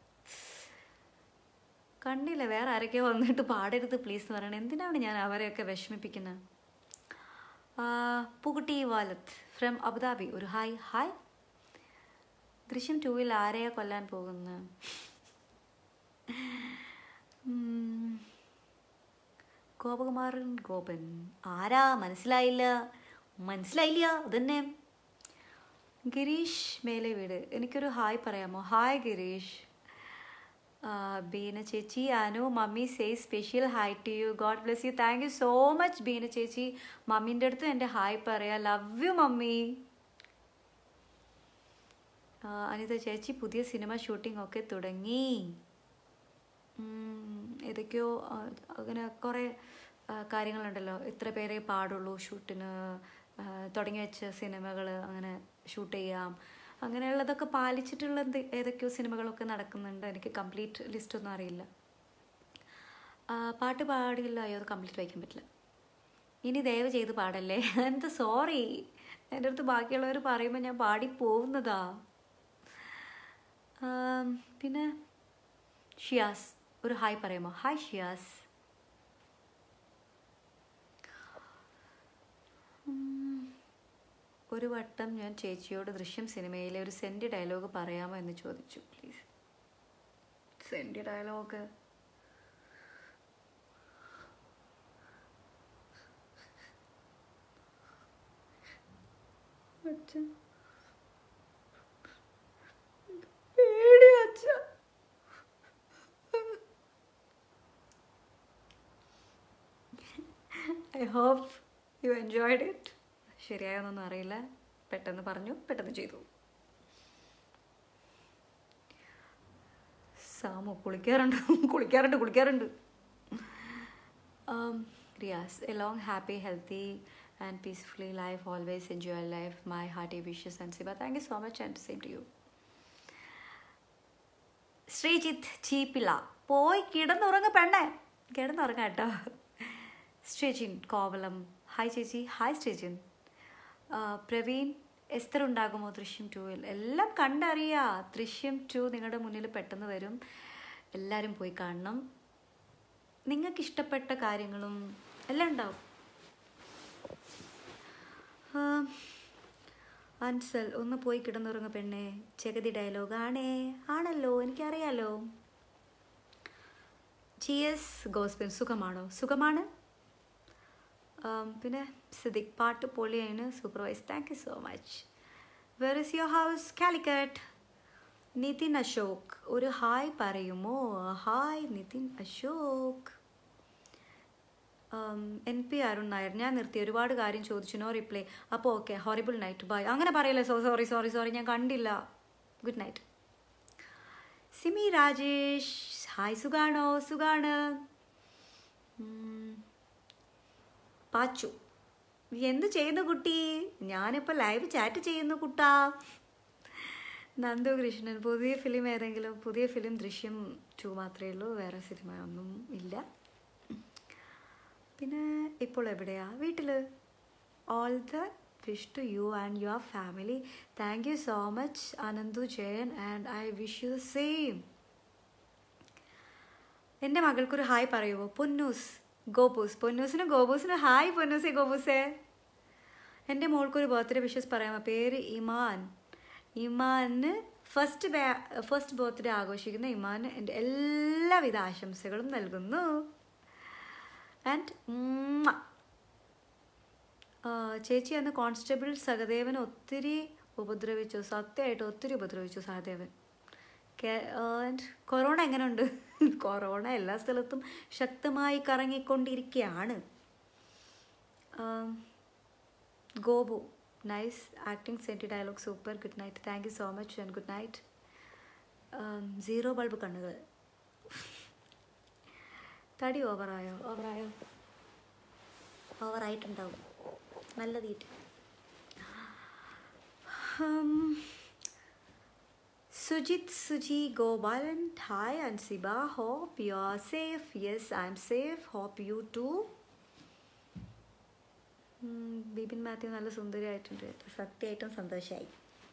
കണ്ടില്ല വേറെ ആരൊക്കെ വന്നിട്ട് പാടരുത് പ്ലീസ് എന്ന് പറയണത് എന്തിനാണ് ഞാൻ അവരെയൊക്കെ വിഷമിപ്പിക്കുന്നത് പുകുട്ടി വാലത്ത് ഫ്രം അബുദാബി ഒരു ഹായ് ഹായ് ദൃശ്യം ടൂവിൽ ആരെയാ കൊല്ലാൻ പോകുന്നത് ഉം. ഗോപകുമാരൻ ഗോപൻ ആരാ മനസ്സിലായില്ല മനസ്സിലായില്ല അതന്നെ ഗിരീഷ് മേലെ വീട് എനിക്കൊരു ഹായ് പറയാമോ ഹായ് ഗിരീഷ് ആ, ബീന ചേച്ചി Anu mummy say special hi to you God bless you thank you so much Beena ചേച്ചി മമ്മീൻ്റെ അടുത്ത് എൻ്റെ ഹായ് പറയാം ലവ് യു മമ്മി ആ, അനിത ചേച്ചി പുതിയ സിനിമ ഷൂട്ടിംഗ് ഒക്കെ തുടങ്ങി ഉം, ഏതൊക്കെയോ ആ, അങ്ങനെ കുറേ ആ, കാര്യങ്ങളുണ്ടല്ലോ ഇത്ര പേരെ പാടുള്ളൂ ഷൂട്ടിന് ആ, തുടങ്ങി വെച്ച സിനിമകൾ അങ്ങനെ ഷൂട്ട് ചെയ്യാം അങ്ങനെയുള്ളതൊക്കെ പാലിച്ചിട്ടുള്ള എന്ത് ഏതൊക്കെയോ സിനിമകളൊക്കെ നടക്കുന്നുണ്ട് എനിക്ക് കംപ്ലീറ്റ് ലിസ്റ്റ് ഒന്നും അറിയില്ല ആ, പാട്ട് പാടില്ല അയ്യോ അത് കംപ്ലീറ്റ് വായിക്കാൻ പറ്റില്ല ഇനി ദയവ് ചെയ്ത് പാടല്ലേ എന്ത് സോറി എൻ്റെ അടുത്ത് ബാക്കിയുള്ളവർ പറയുമ്പോൾ ഞാൻ പാടി പോകുന്നതാ ആം, പിന്നെ ഷിയാസ് ഒരു ഹായ് പറയാമോ ഹായ് ഷിയാസ് ഉം, ഒരു വട്ടം ഞാൻ ചേച്ചിയോട് ദൃശ്യം സിനിമയിലെ ഒരു സെൻറ്റി ഡയലോഗ് പറയാമോ എന്ന് ചോദിച്ചു പ്ലീസ് സെൻറ്റി ഡയലോഗ് അച്ഛൻ പേടി അച്ഛ I hope you enjoyed it ശരിയായൊന്നും അറിയില്ല പെട്ടെന്ന് പറഞ്ഞു പെട്ടെന്ന് ചെയ്തു സാമു കുളിക്കാറുണ്ട് കുളിക്കാറുണ്ട് കുളിക്കാറുണ്ട് Riyas a long happy healthy and peacefully life always enjoy life my hearty wishes Ansiba thank you so much and same to you Sreejith ചീപ്പിള പോയി കിടന്നുറങ്ങ പെണ്ണേ കിടന്നുറങ്ങ കേട്ടോ ശ്രീജിൻ കോവലം ഹായ് ചേച്ചി ഹായ് ശ്രീജിൻ ആ, പ്രവീൺ എസ്തർ ഉണ്ടാകുമോ ദൃശ്യം ടൂവിൽ എല്ലാം കണ്ടറിയാ ദൃശ്യം ടു നിങ്ങളുടെ മുന്നിൽ പെട്ടെന്ന് വരും എല്ലാവരും പോയി കാണണം നിങ്ങൾക്ക് ഇഷ്ടപ്പെട്ട കാര്യങ്ങളും എല്ലാം ഉണ്ടാവും ആ, അൻസൽ ഒന്ന് പോയി കിടന്നുറങ്ങ പെണ്ണെ ജഗതി ഡയലോഗ് ആണേ ആണല്ലോ എനിക്കറിയാലോ ജി എസ് ഗോസ്ബിൻ സുഖമാണോ സുഖമാണ് ആം, പിന്നെ സിദ്ദിഖ് പാട്ട് പൊളിയാണ് super voice thank you so much where is your house Calicut Nithin Ashok ഒരു ഹായ് പറയുമോ hi Nithin Ashok N P Arun Nair ഞാൻ നിർത്തി ഒരുപാട് കാര്യം ചോദിച്ചു നോ റിപ്ലൈ അപ്പോൾ ഓക്കെ ഹോറിബിൾ നൈറ്റ് ബൈ അങ്ങനെ പറയല്ലേ സോ സോറി സോറി സോറി ഞാൻ കണ്ടില്ല good night Simi Rajesh hi സുഖാണോ സുഖാണ് ഉം. പാച്ചു എന്ത് ചെയ്യുന്നു കുട്ടി ഞാനിപ്പോൾ ലൈവ് ചാറ്റ് ചെയ്യുന്നു കുട്ടാ നന്ദു കൃഷ്ണൻ പുതിയ ഫിലിം ഏതെങ്കിലും പുതിയ ഫിലിം ദൃശ്യം ടു മാത്രമേ ഉള്ളൂ വേറെ സിനിമ ഒന്നും ഇല്ല പിന്നെ ഇപ്പോൾ എവിടെയാ വീട്ടിൽ all the wish to you and your family thank you so much Ananthu Jayan and I wish you same എൻ്റെ മകൾക്കൊരു ഹായ് പറയുമോ പൊന്നൂസ് ഗോപൂസ് പൊന്നൂസിന് ഗോപൂസിന് ഹായ് പൊന്നൂസേ ഗോപൂസേ എൻ്റെ മോൾക്കൊരു ബർത്ത്ഡേ വിഷസ് പറയാമോ പേര് ഇമാൻ ഇമാന് ഫസ്റ്റ് ഫസ്റ്റ് ബർത്ത്ഡേ ആഘോഷിക്കുന്ന ഇമാന് എൻ്റെ എല്ലാവിധ ആശംസകളും നൽകുന്നു ആൻഡ് ചേച്ചി അന്ന് കോൺസ്റ്റബിൾ സഹദേവൻ ഒത്തിരി ഉപദ്രവിച്ചു സത്യമായിട്ട് ഒത്തിരി ഉപദ്രവിച്ചു സഹദേവൻ ആൻഡ് കൊറോണ എങ്ങനെയുണ്ട് കൊറോണ എല്ലാ സ്ഥലത്തും ശക്തമായി കറങ്ങിക്കൊണ്ടിരിക്കുകയാണ് Gobu nice acting senti dialogue super good night thank you so much and good night zero bulb കണ്ണുകൾ തടി ഓവറായോ ഓവറായോ ഓവറായിട്ടുണ്ടാവും നല്ല തീറ്റ Sujith Suji Gopalan hi Ansiba hope you are safe yes I am safe hope you too Bipin Mathew നല്ല സുന്ദരിയായിട്ടുണ്ട് സത്യമായിട്ടും സന്തോഷമായി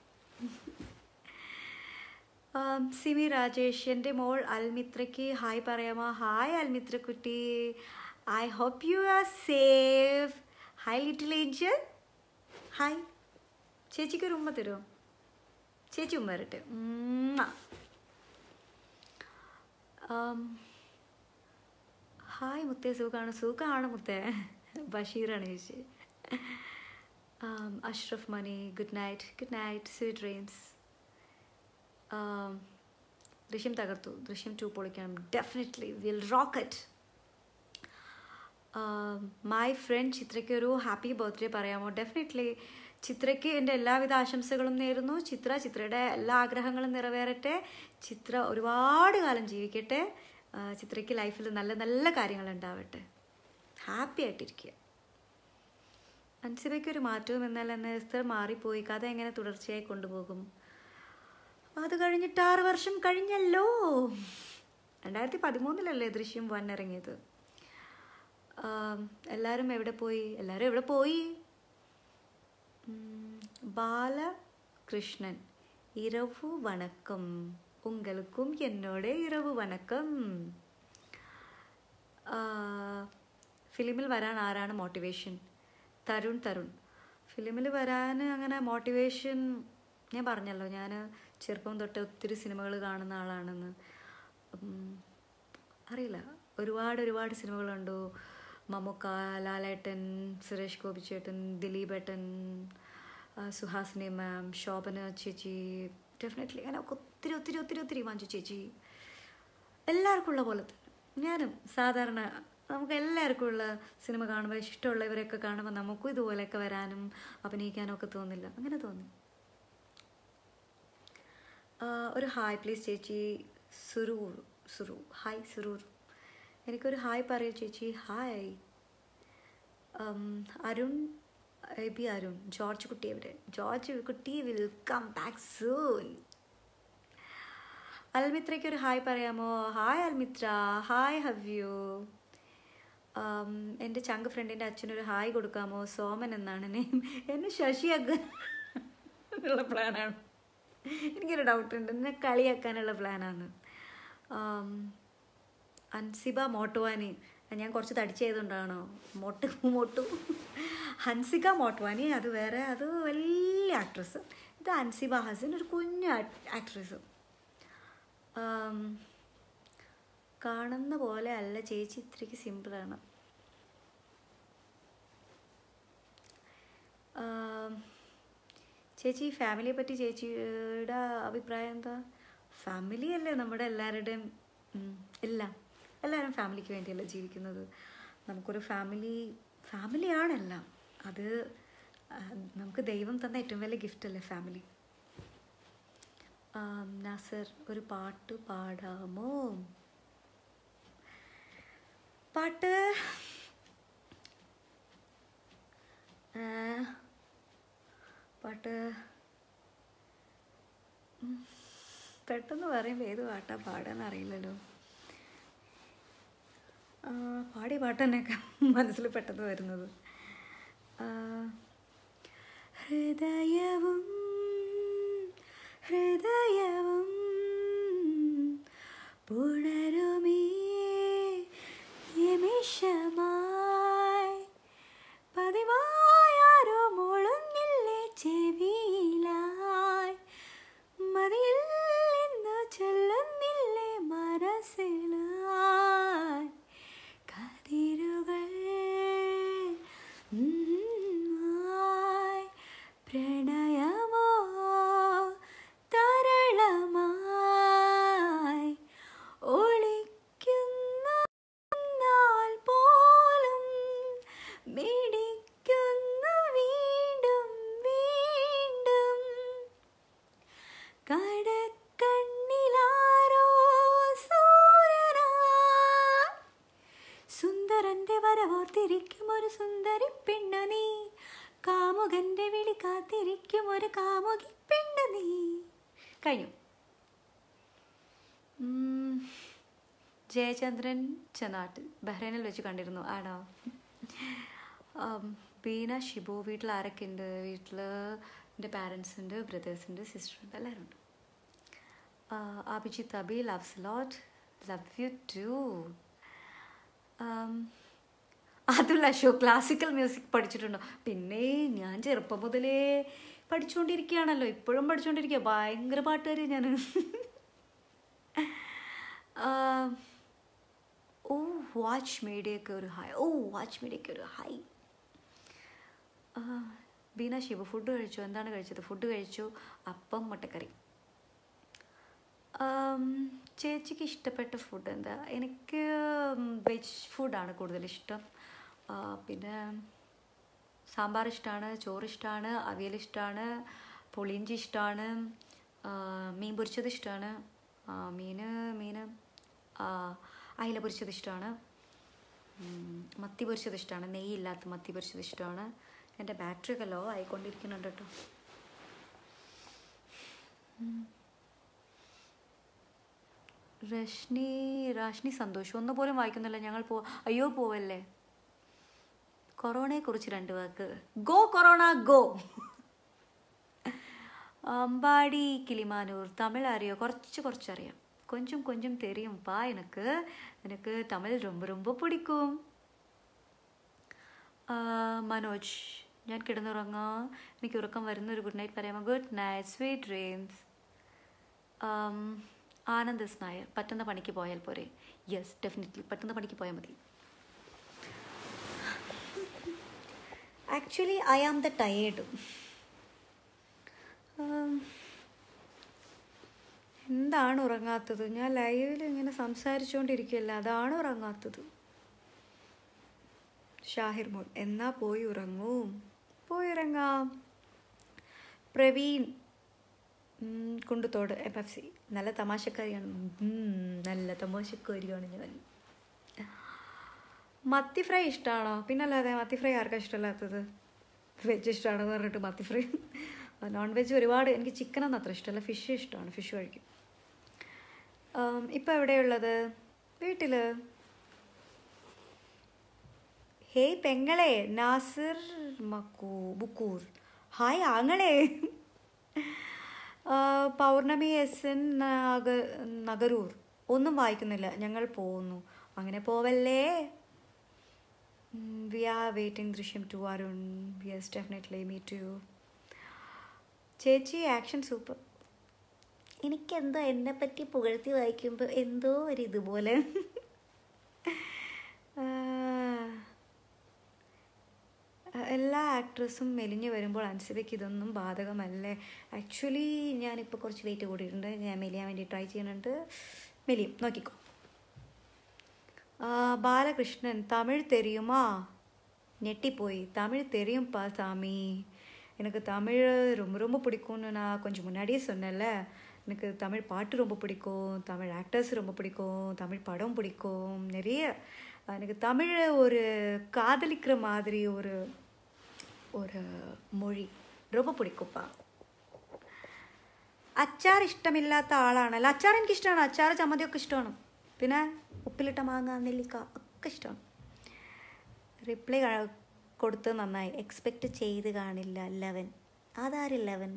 സിമി രാജേഷ് എൻ്റെ മോൾ അൽമിത്രയ്ക്ക് ഹായ് പറയാമോ ഹായ് അൽമിത്ര കുട്ടി I hope you are safe hi little angel hi ചേച്ചിക്ക് ഒരു ഉമ്മ തരുമോ ചേച്ചി ഉമ്മ തരട്ടെ ഉമ്മ. ആം, ഹായ് മുത്തേ സുഖമാണ് സുഖമാണ് മുത്തേ ബഷീറാണ് ചേച്ചി ആം, Ashraf Mani good night good night sweet dreams Drishyam തകർത്തു ദൃശ്യം ടു പൊളിക്കണം definitely will rock it my friend ചിത്രയ്ക്ക് ഒരു ഹാപ്പി ബർത്ത്ഡേ പറയാമോ ഡെഫിനറ്റ്ലി ചിത്രയ്ക്ക് എൻ്റെ എല്ലാവിധ ആശംസകളും നേരുന്നു ചിത്ര ചിത്രയുടെ എല്ലാ ആഗ്രഹങ്ങളും നിറവേറട്ടെ ചിത്ര ഒരുപാട് കാലം ജീവിക്കട്ടെ ആ, ചിത്രയ്ക്ക് ലൈഫിൽ നല്ല നല്ല കാര്യങ്ങൾ ഉണ്ടാവട്ടെ ഹാപ്പി ആയിട്ടിരിക്കുക അൻസിബയ്ക്ക് ഒരു മാറ്റവും എന്നാൽ എന്ന എസ്തർ മാറിപ്പോയി കഥ എങ്ങനെ തുടർച്ചയായി കൊണ്ടുപോകും അത് കഴിഞ്ഞിട്ട് ആറ് വർഷം കഴിഞ്ഞല്ലോ രണ്ടായിരത്തി പതിമൂന്നിലല്ലേ ദൃശ്യം വൺ ഇറങ്ങിയത് ആം, എല്ലാവരും എവിടെ പോയി എല്ലാവരും എവിടെ പോയി ഉം, ബാലകൃഷ്ണൻ ഇരവു വണക്കം ഉങ്ങൾക്കും എന്നോട് ഇരവു വണക്കം ആ, ഫിലിമിൽ വരാൻ ആരാണ് മോട്ടിവേഷൻ തരുൺ തരുൺ ഫിലിമിൽ വരാൻ അങ്ങനെ മോട്ടിവേഷൻ ഞാൻ പറഞ്ഞല്ലോ ഞാൻ ചെറുപ്പം തൊട്ട് ഒത്തിരി സിനിമകൾ കാണുന്ന ആളാണെന്ന് ഉം, അറിയില്ല ഒരുപാട് ഒരുപാട് സിനിമകൾ കണ്ടു മമ്മൂക്ക ലാലേട്ടൻ സുരേഷ് ഗോപി ചേട്ടൻ ദിലീപേട്ടൻ ആ, സുഹാസിനി മാം ശോഭന ചേച്ചി ഡെഫിനറ്റ്ലി അങ്ങനെ ഒത്തിരി ഒത്തിരി ഒത്തിരി ഒത്തിരി മഞ്ജു ചേച്ചി എല്ലാവർക്കും ഉള്ള പോലെ തന്നെ ഞാനും സാധാരണ നമുക്ക് എല്ലാവർക്കും ഉള്ള സിനിമ കാണുമ്പോൾ ഇഷ്ടമുള്ളവരെയൊക്കെ കാണുമ്പോൾ നമുക്കും ഇതുപോലെയൊക്കെ വരാനും അഭിനയിക്കാനും ഒക്കെ തോന്നില്ല അങ്ങനെ തോന്നി ആ, ഒരു ഹായ് പ്ലീസ് ചേച്ചി സുരൂർ സുറു ഹായ് സുരൂർ എനിക്കൊരു ഹായ് പറയൂ ചേച്ചി ഹായ് ഉം, അരുൺ എബി അരുൺ ജോർജ് കുട്ടി എവിടെ George Kutty will come back soon അൽമിത്രയ്ക്ക് ഒരു ഹായ് പറയാമോ ഹായ് അൽമിത്ര ഹായ് ഹവ്യു എൻ്റെ ചങ്ക് ഫ്രണ്ടിൻ്റെ അച്ഛനൊരു ഹായ് കൊടുക്കാമോ സോമൻ എന്നാണ് നെയിം എന്നെ ശശിയാക്കാൻ ഉള്ള പ്ലാനാണ് എനിക്കൊരു ഡൗട്ട് ഉണ്ട് എന്നെ കളിയാക്കാനുള്ള പ്ലാനാണ് അൻസിബ മോട്ടുവാനി ഞാൻ കുറച്ച് തടിച്ച് ചെയ്തുകൊണ്ടാണോ മൊട്ട് മൊട്ടു ഹൻസിക മോട്ടുവാനി അത് വേറെ അത് വലിയ ആക്ട്രസ് ഇത് അൻസിബ ഹസൻ ഒരു കുഞ്ഞു ആക്ട്രസ് കാണുന്ന പോലെ അല്ല ചേച്ചി ഇത്രയ്ക്ക് സിമ്പിളാണ് ചേച്ചി ഫാമിലിയെ പറ്റി ചേച്ചിയുടെ അഭിപ്രായം എന്താ ഫാമിലി അല്ലേ നമ്മുടെ എല്ലാവരുടെയും എല്ലാം എല്ലാവരും ഫാമിലിക്ക് വേണ്ടിയല്ല ജീവിക്കുന്നത് നമുക്കൊരു ഫാമിലി ഫാമിലിയാണെല്ലാം അത് നമുക്ക് ദൈവം തന്ന ഏറ്റവും വലിയ ഗിഫ്റ്റ് അല്ലേ ഫാമിലി നാസർ ഒരു പാട്ട് പാടാമോ പാട്ട് പാട്ട് പെട്ടെന്ന് പറയുമ്പോൾ ഏത് പാട്ടാ പാടാന്ന് അറിയില്ലല്ലോ പാടിയ പാട്ട് തന്നെയൊക്കെ മനസ്സിൽ പെട്ടെന്ന് വരുന്നത് ഹൃദയവും ഹൃദയവും പുണരുമേ നിമിഷമായി പതിവായാരോ മുളങ്ങില്ലേ ചെവിയിലായി മതിയിൽ നിന്ന് ചൊല്ലുന്നില്ലേ മനസ്സിലായി കതിരുകൾ പ്രണയമോ തരളമായി ഒളിക്കുന്ന പോലും മിടിക്കുന്നു വീണ്ടും വീണ്ടും കടക്കണ്ണിലാരോ സൂര്യനാ സുന്ദരന്റെ വരവോർത്തിരിക്കും ഒരു സുന്ദരി പെണ്ണു നീ കാമുകന്റെ വിളി കാത്തിരിക്കും ഒരു കാമുകി പെണ്ണു നീ കഴിഞ്ഞു ജയചന്ദ്രൻ ചെന്നാട്ട് ബഹ്റൈനിൽ വെച്ച് കണ്ടിരുന്നു ആണോ ബീന ഷിബു വീട്ടിൽ ആരൊക്കെ ഉണ്ട് വീട്ടിൽ എൻ്റെ പാരൻസ് ഉണ്ട് ബ്രദേഴ്സ് ഉണ്ട് സിസ്റ്റർ ഉണ്ട് എല്ലാവരും ഉണ്ട് Abhijith Abhi loves lot love you too അതുള്ള ഷോ ക്ലാസിക്കൽ മ്യൂസിക് പഠിച്ചിട്ടുണ്ടോ പിന്നെ ഞാൻ ചെറുപ്പം മുതലേ പഠിച്ചുകൊണ്ടിരിക്കുകയാണല്ലോ ഇപ്പോഴും പഠിച്ചുകൊണ്ടിരിക്കുക ഭയങ്കര പാട്ടുകാരി ഞാൻ ഓ വാച്ച് മീഡിയക്ക് ഒരു ഹായ് ഓ വാച്ച് മീഡിയക്ക് ഒരു ഹായ് ബീന ശിവ ഫുഡ് കഴിച്ചു എന്താണ് കഴിച്ചത് ഫുഡ് കഴിച്ചു അപ്പം മുട്ടക്കറി ചേച്ചിക്ക് ഇഷ്ടപ്പെട്ട ഫുഡ് എന്താ എനിക്ക് വെജ് ഫുഡാണ് കൂടുതൽ ഇഷ്ടം പിന്നെ സാമ്പാർ ഇഷ്ടമാണ് ചോറ് ഇഷ്ടമാണ് അവിയൽ ഇഷ്ടമാണ് പുളിയിഞ്ചി ഇഷ്ടമാണ് മീൻ പൊരിച്ചത് ഇഷ്ടമാണ് മീൻ മീൻ അയില പൊരിച്ചത് ഇഷ്ടമാണ് മത്തി പൊരിച്ചത് ഇഷ്ടമാണ് നെയ്യില്ലാത്ത മത്തി പൊരിച്ചത് ഇഷ്ടമാണ് എൻ്റെ ബാറ്ററി ഒക്കെ ലോ ആയിക്കൊണ്ടിരിക്കുന്നുണ്ട് കേട്ടോ രശ്നി രാഷ്നി സന്തോഷ് ഒന്നും പോലും വായിക്കുന്നില്ല ഞങ്ങൾ പോ അയ്യോ പോവല്ലേ കൊറോണയെക്കുറിച്ച് രണ്ട് വാക്ക് go corona go Ambadi Kilimanoor Tamil അറിയോ കുറച്ച് കുറച്ചറിയാം கொஞ்சம் கொஞ்சம் தெரியும்ப்பா எனக்கு எனக்கு தமிழ் ரொம்ப ரொம்ப பிடிக்கும் മനോജ് ഞാൻ കിടന്നുറങ്ങാം എനിക്ക് ഉറക്കം വരുന്ന ഒരു ഗുഡ് നൈറ്റ് പറയാമോ good night sweet dreams Anandas Nair പറ്റുന്ന പണിക്ക് പോയാൽ പോരെ യെസ് ഡെഫിനറ്റ്ലി പറ്റുന്ന പണിക്ക് പോയാൽ മതി actually I am the tired എന്താണ് ഉറങ്ങാത്തത് ഞാൻ ലൈവിൽ ഇങ്ങനെ സംസാരിച്ചുകൊണ്ടിരിക്കുകയല്ല അതാണ് ഉറങ്ങാത്തത് ഷാഹിർ മോൾ എന്നാ പോയി ഉറങ്ങൂ പോയി ഉറങ്ങാം Praveen Kunduthode F F C നല്ല തമാശക്കാരിയാണ് നല്ല തമാശക്കാരിയാണ് ഞാൻ മത്തി ഫ്രൈ ഇഷ്ടമാണോ പിന്നല്ലാതെ മത്തി ഫ്രൈ ആർക്കാ ഇഷ്ടമല്ലാത്തത് വെജ് ഇഷ്ടമാണെന്ന് പറഞ്ഞിട്ട് മത്തി ഫ്രൈ നോൺ വെജ് ഒരുപാട് എനിക്ക് ചിക്കനൊന്നും അത്ര ഇഷ്ടമല്ല ഫിഷ് ഇഷ്ടമാണ് ഫിഷ് കഴിക്കും ഇപ്പം എവിടെയുള്ളത് വീട്ടിൽ ഹേയ് പെങ്ങളെ നാസിർ മക്കൂ ബുക്കൂർ ഹായ് ആങ്ങളെ ആ, പൗർണമി എസ് എൻ നഗ നഗരൂർ ഒന്നും വായിക്കുന്നില്ല ഞങ്ങൾ പോകുന്നു അങ്ങനെ പോവല്ലേ we are waiting Drishyam two Arun yes definitely meet you ചേച്ചി ആക്ഷൻ സൂപ്പർ എനിക്കെന്തോ എന്നെ പറ്റി പുകഴ്ത്തി വായിക്കുമ്പോൾ എന്തോ ഒരു ഇതുപോലെ ആ, എല്ലാ ആക്ട്രസും മെലിഞ്ഞു വരുമ്പോൾ അൻസിബയ്ക്ക് ഇതൊന്നും ബാധകമല്ലേ ആക്ച്വലി ഞാനിപ്പോൾ കുറച്ച് വെയിറ്റ് കൂടിയിട്ടുണ്ട് ഞാൻ മെലിയാൻ വേണ്ടി ട്രൈ ചെയ്യുന്നുണ്ട് മെലിയും നോക്കിക്കോ ആ, ബാലകൃഷ്ണൻ തമിഴ് തെരിയുമാ ഞെട്ടിപ്പോയി தமிழ் தெரியும்ப்பா சாமி எனக்கு தமிழ் ரொம்ப ரொம்ப பிடிக்கும்னு நான் கொஞ்சம் முன்னாடியே சொன்னேன்ல எனக்கு தமிழ் பாட்டு ரொம்ப பிடிக்கும் தமிழ் ஆக்டர்ஸ் ரொம்ப பிடிக்கும் தமிழ் படம் பிடிக்கும் நிறைய எனக்கு தமிழ் ஒரு காதலிக்கிற மாதிரி ஒரு ഒരു മൊഴി ரொம்ப പിടിക്കുപ്പ അച്ചാർ ഇഷ്ടമില്ലാത്ത ആളാണല്ലോ അച്ചാർ എനിക്ക് ഇഷ്ടമാണ് അച്ചാർ ചമ്മന്തിയൊക്കെ ഇഷ്ടമാണ് പിന്നെ ഉപ്പിലിട്ട മാങ്ങ നെല്ലിക്ക ഒക്കെ ഇഷ്ടമാണ് റിപ്ലൈ കൊടുത്ത് നന്നായി എക്സ്പെക്റ്റ് ചെയ്ത് കാണില്ല ലെവൻ അതാര് ലെവൻ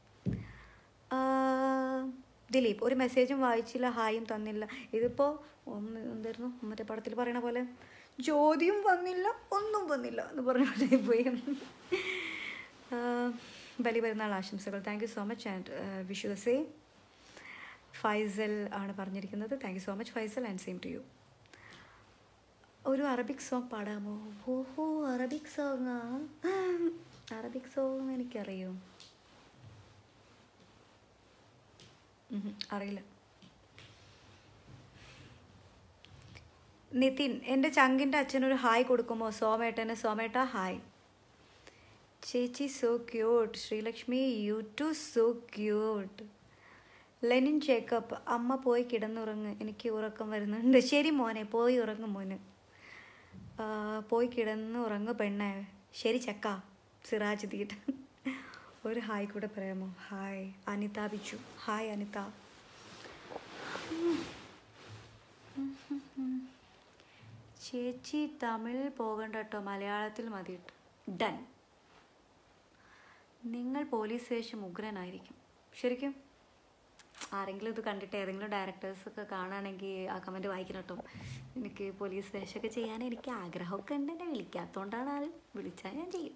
ദിലീപ് ഒരു മെസ്സേജും വായിച്ചില്ല ഹായും തന്നില്ല ഇതിപ്പോൾ ഒന്ന് എന്തായിരുന്നു മറ്റേ പടത്തിൽ പറയണ പോലെ ജ്യോതിയും വന്നില്ല ഒന്നും വന്നില്ല എന്ന് പറഞ്ഞ പോലെ പോയി ബലി പെരുന്നാൾ ആശംസകൾ thank you so much and Vishu the same Faisal ആണ് പറഞ്ഞിരിക്കുന്നത് thank you so much Faisal and same to you ഒരു അറബിക് സോങ് പാടാമോ ഓഹോ അറബിക് സോങ്ങാ അറബിക് സോങ് എനിക്കറിയോ ഉം, അറിയില്ല നിതിൻ എൻ്റെ ചങ്കിൻ്റെ അച്ഛനൊരു ഹായ് കൊടുക്കുമോ സോമേട്ടന് സോമേട്ട ഹായ് ചേച്ചി so cute Sreelakshmi you too so cute Lenin Jacob അമ്മ പോയി കിടന്നുറങ്ങ് എനിക്ക് ഉറക്കം വരുന്നുണ്ട് ശരി മോനെ പോയി ഉറങ്ങും മോന് ആ, പോയി കിടന്ന് ഉറങ്ങു പെണ്ണെ ശരി ചക്ക സിറാജ് ദീട്ട് ഒരു ഹായ് കൂടെ പറയാമോ ഹായ് അനിത ബിജു ഹായ് അനിത ചേച്ചി തമിഴിൽ പോകണ്ട കേട്ടോ മലയാളത്തിൽ മതി കേട്ടോ ഡൺ നിങ്ങൾ പോലീസ് സ്റ്റേഷൻ ഉഗ്രനായിരിക്കും ശരിക്കും ആരെങ്കിലും ഇത് കണ്ടിട്ട് ഏതെങ്കിലും ഡയറക്ടേഴ്സൊക്കെ കാണുകയാണെങ്കിൽ ആ കമൻറ്റ് വായിക്കണം കേട്ടോ എനിക്ക് പോലീസ് വേഷമൊക്കെ ചെയ്യാൻ എനിക്ക് ആഗ്രഹമൊക്കെ ഉണ്ട് എന്നെ വിളിക്കാത്തതുകൊണ്ടാണ് ആരും വിളിച്ചാൽ ഞാൻ ചെയ്യും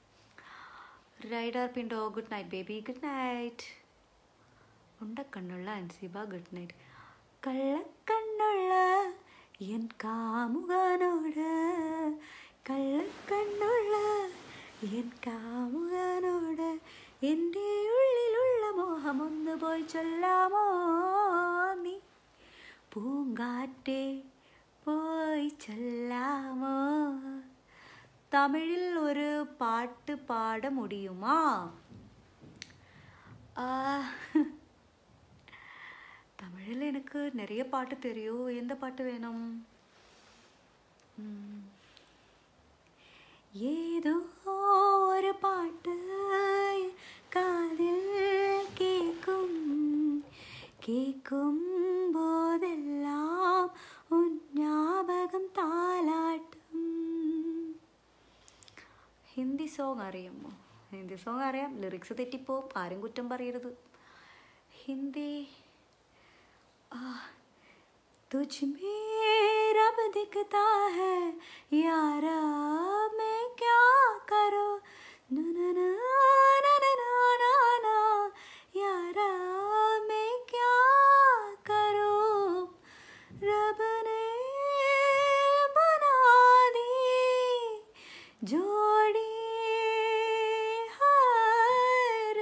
rider Pinto good night baby good night ഉണ്ടക്കണ്ണുള്ള അൻസിബ ഗുഡ് നൈറ്റ് കള്ളക്കണ്ണുള്ള എൻ കാമുകനോട് കള്ളക്കണ്ണുള്ള എൻ കാമുകനോട് എൻ്റെ ഉള്ളിലുള്ള മോഹമൊന്ന് പോയി ചൊല്ലാമോ നീ പൂങ്കാറ്റേ പോയി ചൊല്ലാമോ തമിഴിൽ ഒരു പാട്ട് പാട മുടിയുമാ ആ, തമിഴിൽ എനിക്ക് நிறைய பாட்டு தெரியும் எந்த பாட்டு வேணும் ம். ஏதோ ஒரு பாட்டு காதில் கேட்கும் கேட்கும் போதெல்லாம் உன் ஞாபகம் தாலாட்டும் ഹിന്ദി സോങ് അറിയാമോ ഹിന്ദി സോങ് അറിയാം ലിറിക്സ് തെറ്റിപ്പോവും ആരും കുറ്റം പറയരുത് ഹിന്ദി ആ, तुझ में रब दिखता है यारा मैं क्या करूं ना ना ना ना ना ना ना ना यारा मैं क्या करूं रब ने बना दी जोड़ी हर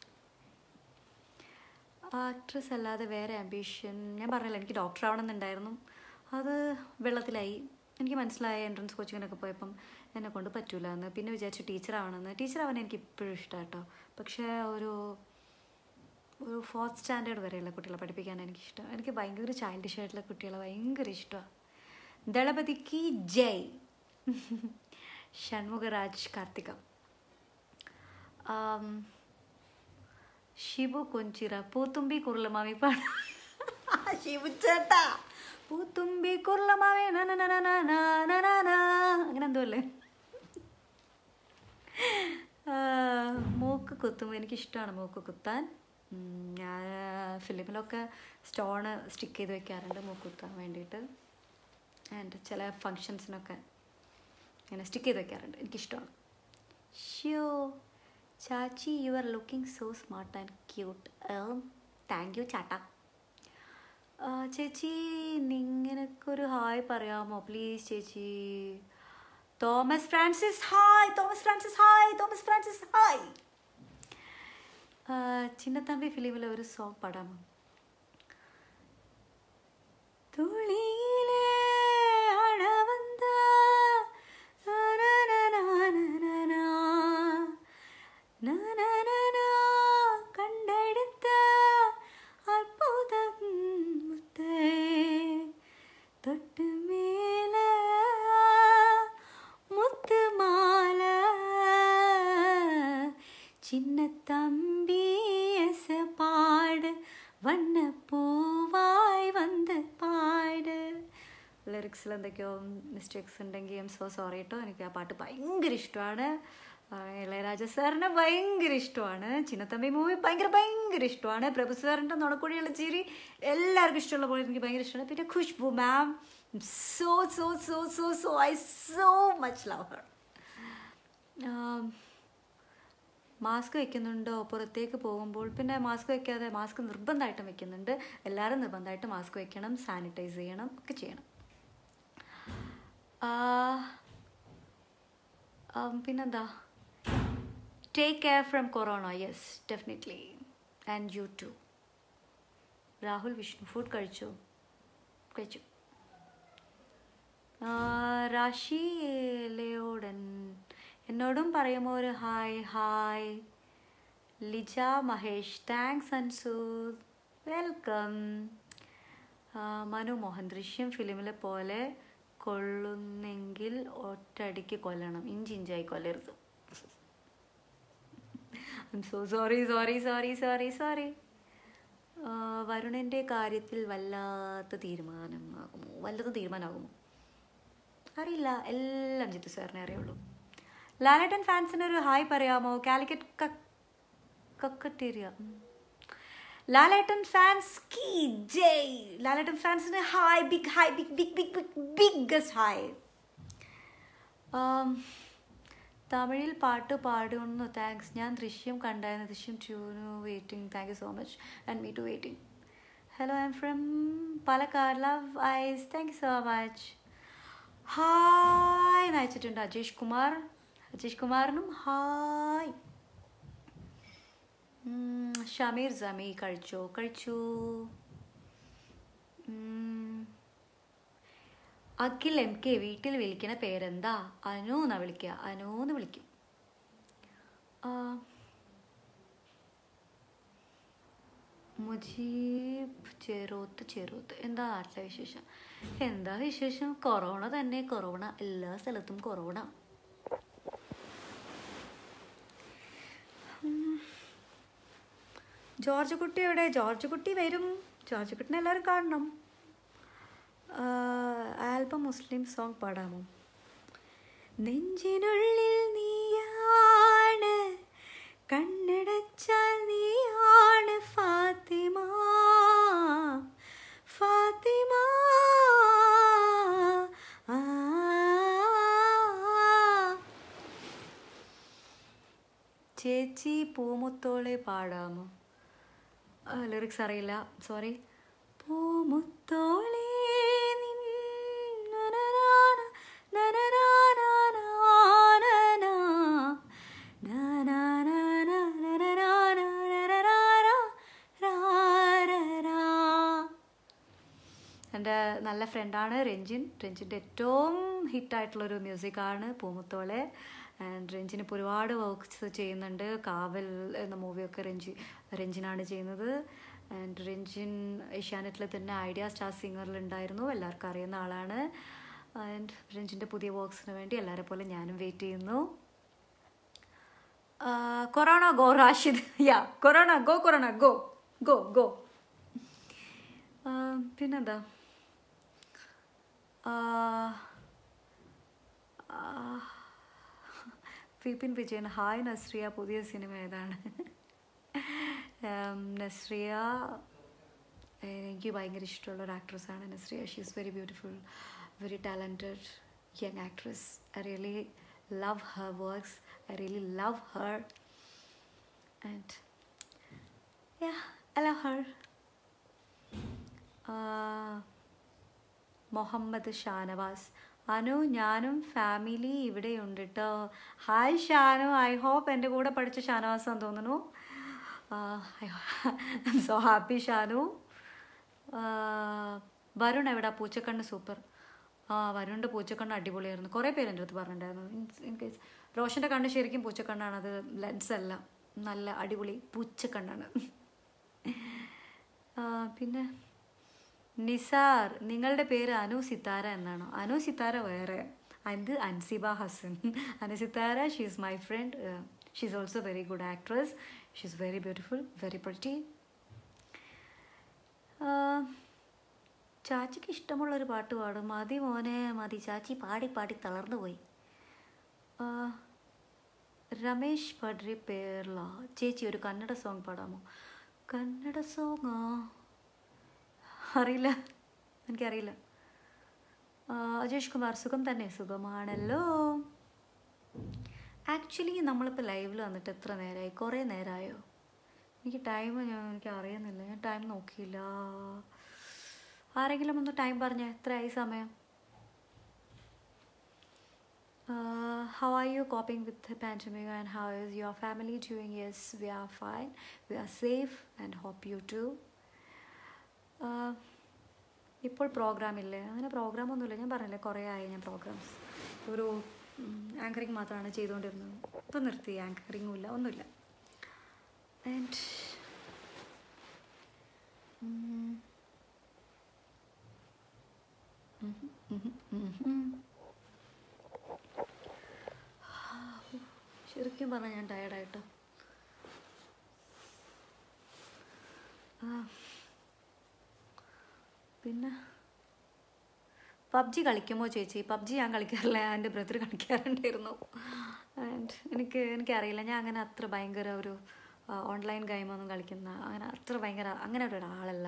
ആക്ട്രസ് അല്ലാതെ വേറെ ആംബിഷൻ ഞാൻ പറഞ്ഞില്ല എനിക്ക് ഡോക്ടർ ആവണമെന്നുണ്ടായിരുന്നു അത് വെള്ളത്തിലായി എനിക്ക് മനസ്സിലായ എൻട്രൻസ് കോച്ചിങ്ങിനൊക്കെ പോയപ്പം എന്നെ കൊണ്ട് പറ്റൂല എന്ന് പിന്നെ വിചാരിച്ചു ടീച്ചർ ആവണമെന്ന് ടീച്ചർ ആവാൻ എനിക്ക് ഇപ്പോഴും ഇഷ്ടമാണ് കേട്ടോ പക്ഷേ ഒരു ഒരു ഫോർത്ത് സ്റ്റാൻഡേർഡ് വരെയുള്ള കുട്ടികളെ പഠിപ്പിക്കാൻ എനിക്കിഷ്ടം എനിക്ക് ഭയങ്കര ചൈൽഡിഷ് ആയിട്ടുള്ള കുട്ടികളെ ഭയങ്കര ഇഷ്ടമാണ് ദളപതിക്ക് ജയ് ഷൺമുഖരാജ് കാർത്തിക ആം, ഷിബു കൊഞ്ചിറ പൂത്തുമ്പി കുർലമാവി പാട ഷിബു ചേട്ടാ പൂത്തുമ്പി കുർലമാവി അങ്ങനെ എന്തോ അല്ലേ ആ, മൂക്ക് കുത്തുമ്പോൾ എനിക്കിഷ്ടമാണ് മൂക്ക് കുത്താൻ ഉം, ഞാൻ ഫിലിമിലൊക്കെ സ്റ്റോണ് സ്റ്റിക്ക് ചെയ്ത് വെക്കാറുണ്ട് മൂക്ക് കുത്താൻ വേണ്ടിയിട്ട് ആൻഡ് ചില ഫങ്ഷൻസിനൊക്കെ ഇങ്ങനെ സ്റ്റിക്ക് ചെയ്ത് വെക്കാറുണ്ട് എനിക്കിഷ്ടമാണ് ഷ്യോ ചാച്ചി you are looking so smart and cute thank you ചാട്ട ആ, ചേച്ചി നിങ്ങനക്കൊരു ഹായ് പറയാമോ പ്ലീസ് ചേച്ചി Thomas Francis hi Thomas Francis hi Thomas Francis hi Chinnathambi ഫിലിമിലെ ഒരു സോങ് പാടാമോ തുളിയിലെ അഴവന്ത നനനനനനന. നനനന കണ്ടെടുത്ത അത്ഭുതം മുത്തേ തൊട്ട് മേലെ മുത്തുമാല ചിന്നത്തമ്പി എസ പാട് വണ്ണപ്പൂവായി വന്ന് പാട് ലിറിക്സിൽ എന്തൊക്കെയോ മിസ്റ്റേക്സ് ഉണ്ടെങ്കിൽ ഐ എം സോ സോറി കേട്ടോ എനിക്ക് ആ പാട്ട് ഭയങ്കര ഇഷ്ടമാണ് ആ, ഇളയരാജ സാറിനെ ഭയങ്കര ഇഷ്ടമാണ് ചിന്നത്തമ്പി മൂവി ഭയങ്കര ഭയങ്കര ഇഷ്ടമാണ് പ്രഭു സാറിൻ്റെ നുണക്കുടിയുള്ള ചിരി എല്ലാവർക്കും ഇഷ്ടമുള്ള പോലെ എനിക്ക് ഭയങ്കര ഇഷ്ടമാണ് പിന്നെ Khushbu ma'am so so so so so I so much love her mask വെക്കുന്നുണ്ടോ പുറത്തേക്ക് പോകുമ്പോൾ പിന്നെ മാസ്ക് വെക്കാതെ മാസ്ക് നിർബന്ധമായിട്ടും വെക്കുന്നുണ്ട് എല്ലാവരും നിർബന്ധമായിട്ട് മാസ്ക് വെക്കണം സാനിറ്റൈസ് ചെയ്യണം ഒക്കെ ചെയ്യണം ആ, ആം, പിന്നെന്താ take care from corona yes definitely and you too Rahul Vishnu food കഴിച്ചോ കഴിച്ചു ആ, റാഷി ലേയോടൻ എന്നോടും പറയുമോ ഒരു hi hi Lija Mahesh thanks Ansu welcome Manu Mohan Drishyam ഫിലിമിലെ പോലെ കൊള്ളുന്നെങ്കിൽ ഒറ്റടിക്ക് കൊല്ലണം ഇഞ്ചി ഇഞ്ചായി കൊല്ലരുത് so sorry sorry sorry sorry sorry വരുണൻ്റെ കാര്യത്തിൽ വല്ലാത്ത തീരുമാനമാകുമോ വല്ലതും തീരുമാനമാകുമോ അറിയില്ല എല്ലാം ജിത്തു സാറിനെ അറിയുള്ളൂ ലാലേട്ടൻ ഫാൻസിന് ഒരു ഹായ് പറയാമോ കാലിക്കറ്റ് കക്കട്ടേരിയ ലാലേട്ടൻ ഫാൻസ് കീ ജയ് ലാലേട്ടൻ ഫാൻസിന് hi big hi big big big big biggest hi തമിഴിൽ പാട്ട് പാടുന്നു താങ്ക്സ് ഞാൻ ദൃശ്യം കണ്ടായിരുന്നു ദൃശ്യം ട്യൂനു waiting thank you so much and me too waiting hello I M from Palakkad love eyes thank you so much hi എന്ന് അയച്ചിട്ടുണ്ട് അജേഷ് കുമാർ അജേഷ് കുമാറിനും ഹായ് ഉം, ഷമീർ ജമി കഴിച്ചോ കഴിച്ചു ഉം, അഖിൽ എം കെ വീട്ടിൽ വിളിക്കണ പേരെന്താ അനു എന്നാ വിളിക്കുക അനു എന്ന് വിളിക്കും ആ, മുജീബ് ചെറുത്ത് ചെറുത്ത് എന്താ നാട്ടിലെ വിശേഷം എന്താ വിശേഷം കൊറോണ തന്നെ കൊറോണ എല്ലാ സ്ഥലത്തും കൊറോണ ഉം. ജോർജ് കുട്ടി എവിടെ ജോർജ് കുട്ടി വരും ജോർജ് കുട്ടിനെ എല്ലാവരും കാണണം ആൽബം മുസ്ലിം സോങ് പാടാമോ നെഞ്ചിനുള്ളിൽ നീയാണ് കണ്ണടച്ചാൽ നീയാണ് ഫാത്തിമ ഫാത്തിമ ആ ചേച്ചി പൂമുത്തോളെ പാടാമോ ലിറിക്സ് അറിയില്ല സോറി പൂമുത്തോളെ നിൻ നനനാന നനനാനാനാനാനാ. നാനാനാനാനാനാനാനാനാ. രാരരാ. എൻ്റെ നല്ല ഫ്രണ്ടാണ് രഞ്ജിൻ രഞ്ജിൻ്റെ ഏറ്റവും ഹിറ്റായിട്ടുള്ളൊരു മ്യൂസിക്കാണ് പൂമുത്തോളെ ആൻഡ് രഞ്ജിൻ ഇപ്പോൾ ഒരുപാട് വർക്ക്സ് ചെയ്യുന്നുണ്ട് കാവൽ എന്ന മൂവിയൊക്കെ രഞ്ജി രഞ്ജിനാണ് ചെയ്യുന്നത് ആൻഡ് രഞ്ജിൻ ഏഷ്യാനെറ്റിൽ തന്നെ ഐഡിയ സ്റ്റാർ സിംഗറിൽ ഉണ്ടായിരുന്നു എല്ലാവർക്കും അറിയുന്ന ആളാണ് ആൻഡ് രഞ്ജിൻ്റെ പുതിയ വർക്ക്സിന് വേണ്ടി എല്ലാവരെ പോലെ ഞാനും വെയിറ്റ് ചെയ്യുന്നു corona go Rashid yeah corona go corona go go go പിന്നെന്താ ആ, ആ, വിപിൻ വിജയൻ ഹായ് നസ്രിയ പുതിയ സിനിമ ഏതാണ് ഉം, നസ്രിയ എനിക്ക് ഭയങ്കര ഇഷ്ടമുള്ള ഒരു ആക്ട്രസ്സാണ് Nazriya she is very beautiful very talented young actress I really love her works I really love her and yeah I love her Muhammad Shanavas Anu ഞാനും ഫാമിലി ഇവിടെയുണ്ട് കേട്ടോ ഹായ് ഷാനു ഐ ഹോപ്പ് എൻ്റെ കൂടെ പഠിച്ച ഷാനവാസാന്ന് തോന്നുന്നു I M so happy Shanu ആഹ് വരുൺ എവിടാ പൂച്ചക്കണ്ണ് സൂപ്പർ ആ വരുണിൻ്റെ പൂച്ചക്കണ്ണ് അടിപൊളിയായിരുന്നു കുറേ പേര് എൻ്റെ അടുത്ത് പറഞ്ഞിട്ടുണ്ടായിരുന്നു ഇൻ കേസ് റോഷൻ്റെ കണ്ണ് ശരിക്കും പൂച്ചക്കണ്ണാണ് അത് ലെൻസ് അല്ല നല്ല അടിപൊളി പൂച്ചക്കണ്ണാണ് ആ, പിന്നെ നിസാർ നിങ്ങളുടെ പേര് അനു സിത്താര എന്നാണോ അനു സിത്താര വേറെ ഇത് Ansiba Hasan Anu Sithara she is my friend she is also very good actress she is very beautiful very pretty ചാച്ചിക്ക് ഇഷ്ടമുള്ളൊരു പാട്ട് പാടും മതി മോനെ മതി ചാച്ചി പാടി പാടി തളർന്നു പോയി ആ, രമേശ് പഡ്രി പേർല ചേച്ചി ഒരു കന്നഡ സോങ് പാടാമോ കന്നഡ സോങ്ങോ അറിയില്ല എനിക്കറിയില്ല ആ, അജേഷ് കുമാർ സുഖം തന്നെ സുഖമാണല്ലോ ആക്ച്വലി നമ്മളിപ്പോൾ ലൈവിൽ വന്നിട്ട് എത്ര നേരമായി കുറേ നേരമായോ എനിക്ക് ടൈം ഞാൻ എനിക്ക് അറിയുന്നില്ല ഞാൻ ടൈം നോക്കിയില്ല ആരെങ്കിലും ഒന്ന് ടൈം പറഞ്ഞ എത്രയായി സമയം Uh, how are you coping with the pandemic and how is your family doing? Yes, we are fine. We are safe and hope you too. Uh, ഇപ്പോൾ പ്രോഗ്രാം ഇല്ലേ അങ്ങനെ പ്രോഗ്രാം ഒന്നുമില്ല ഞാൻ പറഞ്ഞില്ലേ കുറേ ആയി ഞാൻ പ്രോഗ്രാംസ് ഒരു ആങ്കറിങ് മാത്രമാണ് ചെയ്തുകൊണ്ടിരുന്നത് ഇപ്പം നിർത്തി ആങ്കറിങ്ങും ഇല്ല ഒന്നുമില്ല ആൻഡ് ശരിക്കും പറഞ്ഞാൽ ഞാൻ ടയർഡായിട്ടോ പിന്നെ പബ്ജി കളിക്കുമോ ചേച്ചി പബ്ജി ഞാൻ കളിക്കാറില്ല എൻ്റെ ബ്രദർ കളിക്കാറുണ്ടായിരുന്നു ആൻഡ് എനിക്ക് എനിക്കറിയില്ല ഞാൻ അങ്ങനെ അത്ര ഭയങ്കര ഒരു ഓൺലൈൻ ഗെയിമൊന്നും കളിക്കുന്ന അങ്ങനെ അത്ര ഭയങ്കര അങ്ങനെ ഒരു ഒരാളല്ല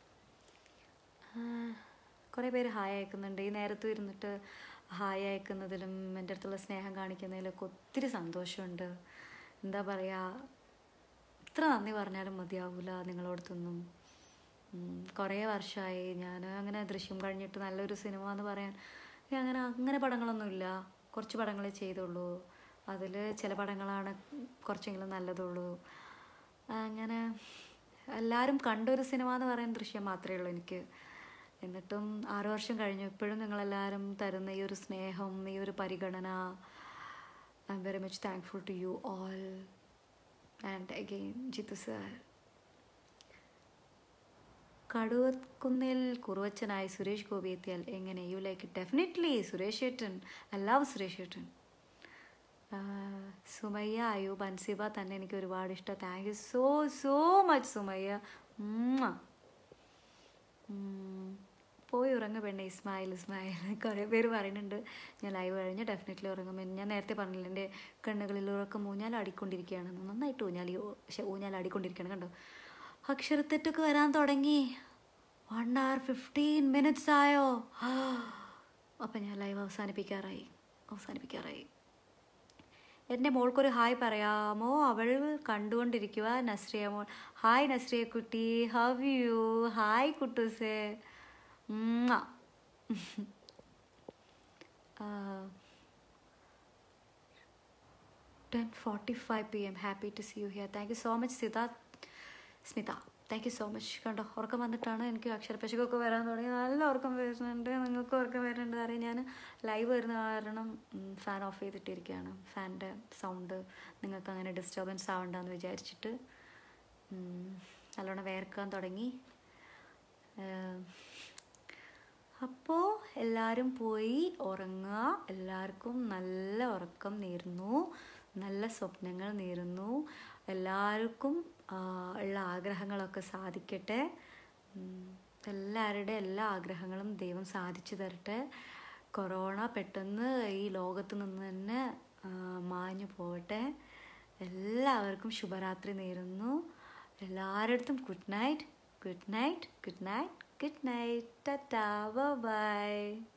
കുറേ പേര് ഹായ് അയക്കുന്നുണ്ട് ഈ നേരത്തും ഇരുന്നിട്ട് ഹായ് അയക്കുന്നതിലും എൻ്റെ അടുത്തുള്ള സ്നേഹം കാണിക്കുന്നതിലൊക്കെ ഒത്തിരി സന്തോഷമുണ്ട് എന്താ പറയുക എത്ര നന്ദി പറഞ്ഞാലും മതിയാവില്ല നിങ്ങളോടത്തൊന്നും ഉം, കുറേ വർഷമായി ഞാൻ അങ്ങനെ ദൃശ്യം കഴിഞ്ഞിട്ട് നല്ലൊരു സിനിമ എന്ന് പറയാൻ എനിക്ക് അങ്ങനെ അങ്ങനെ പടങ്ങളൊന്നുമില്ല കുറച്ച് പടങ്ങളെ ചെയ്തുള്ളൂ അതിൽ ചില പടങ്ങളാണ് കുറച്ചെങ്കിലും നല്ലതുള്ളൂ അങ്ങനെ എല്ലാവരും കണ്ടൊരു സിനിമ എന്ന് പറയുന്ന ദൃശ്യം മാത്രമേ ഉള്ളൂ എനിക്ക് എന്നിട്ടും ആറു വർഷം കഴിഞ്ഞു ഇപ്പോഴും നിങ്ങളെല്ലാവരും തരുന്ന ഈ ഒരു സ്നേഹം ഈ ഒരു പരിഗണന I am very much thankful to you all and again Jithu sir കടുവക്കുന്നിൽ കുറുവച്ചനായി സുരേഷ് ഗോപി എത്തിയാൽ എങ്ങനെ യു ലൈക്ക് ഡെഫിനറ്റ്ലി സുരേഷ് ഏട്ടൻ ഐ ലവ് സുരേഷ് ഏട്ടൻ ആഹ് സുമയ്യ അയൂബ് അൻസിബ തന്നെ എനിക്ക് ഒരുപാട് ഇഷ്ടം thank you so so much Sumayya ഉമ്മ. ഉം. പോയി ഉറങ്ങ പെണ്ണെ ഇസ്മായിൽ ഇസ്മായിൽ കുറേ പേര് പറയുന്നുണ്ട് ഞാൻ ലൈവ് കഴിഞ്ഞ് ഡെഫിനറ്റ്ലി ഉറങ്ങും എന്ന് ഞാൻ നേരത്തെ പറഞ്ഞില്ല എൻ്റെ കണ്ണുകളിൽ ഉറക്കം ഊഞ്ഞാലാടിക്കൊണ്ടിരിക്കുകയാണെന്ന് നന്നായിട്ട് ഊഞ്ഞാലി പക്ഷെ ഊഞ്ഞാലാടിക്കൊണ്ടിരിക്കുകയാണ് കണ്ടോ അക്ഷരത്തെറ്റൊക്കെ വരാൻ തുടങ്ങി വൺ അവർ ഫിഫ്റ്റീൻ മിനിറ്റ്സ് ആയോ അപ്പം ഞാൻ ലൈവ് അവസാനിപ്പിക്കാറായി അവസാനിപ്പിക്കാറായി എൻ്റെ മോൾക്കൊരു ഹായ് പറയാമോ അവൾ കണ്ടുകൊണ്ടിരിക്കുക നസ്രിയ മോൾ ഹായ് നസ്രിയ കുട്ടി ഹവ് യു ഹായ് കുട്ടൂസേ ten forty five P M happy to see you here thank you so much Sita Smitha thank you so much കണ്ടോ ഉറക്കം വന്നിട്ടാണ് എനിക്ക് അക്ഷരപ്പശുക്കൊക്കെ വരാൻ തുടങ്ങി നല്ല ഉറക്കം വരുന്നുണ്ട് നിങ്ങൾക്ക് ഉറക്കം വരുന്നുണ്ട് അറിയാം ഞാൻ ലൈവ് വരുന്ന കാരണം ഫാൻ ഓഫ് ചെയ്തിട്ടിരിക്കുകയാണ് ഫാനിൻ്റെ സൗണ്ട് നിങ്ങൾക്ക് അങ്ങനെ ഡിസ്റ്റർബൻസ് ആവണ്ടെന്ന് വിചാരിച്ചിട്ട് ഉം, നല്ലോണം വേർക്കാൻ തുടങ്ങി അപ്പോൾ എല്ലാവരും പോയി ഉറങ്ങുക എല്ലാവർക്കും നല്ല ഉറക്കം നേരുന്നു നല്ല സ്വപ്നങ്ങൾ നേരുന്നു എല്ലാവർക്കും ആ, ഉള്ള ആഗ്രഹങ്ങളൊക്കെ സാധിക്കട്ടെ ഉം, എല്ലാവരുടെ എല്ലാ ആഗ്രഹങ്ങളും ദൈവം സാധിച്ചു തരട്ടെ കൊറോണ പെട്ടെന്ന് ഈ ലോകത്ത് നിന്ന് തന്നെ ആ, മാഞ്ഞു പോകട്ടെ എല്ലാവർക്കും ശുഭരാത്രി നേരുന്നു എല്ലാവരുടെ good night good night good night good night tata by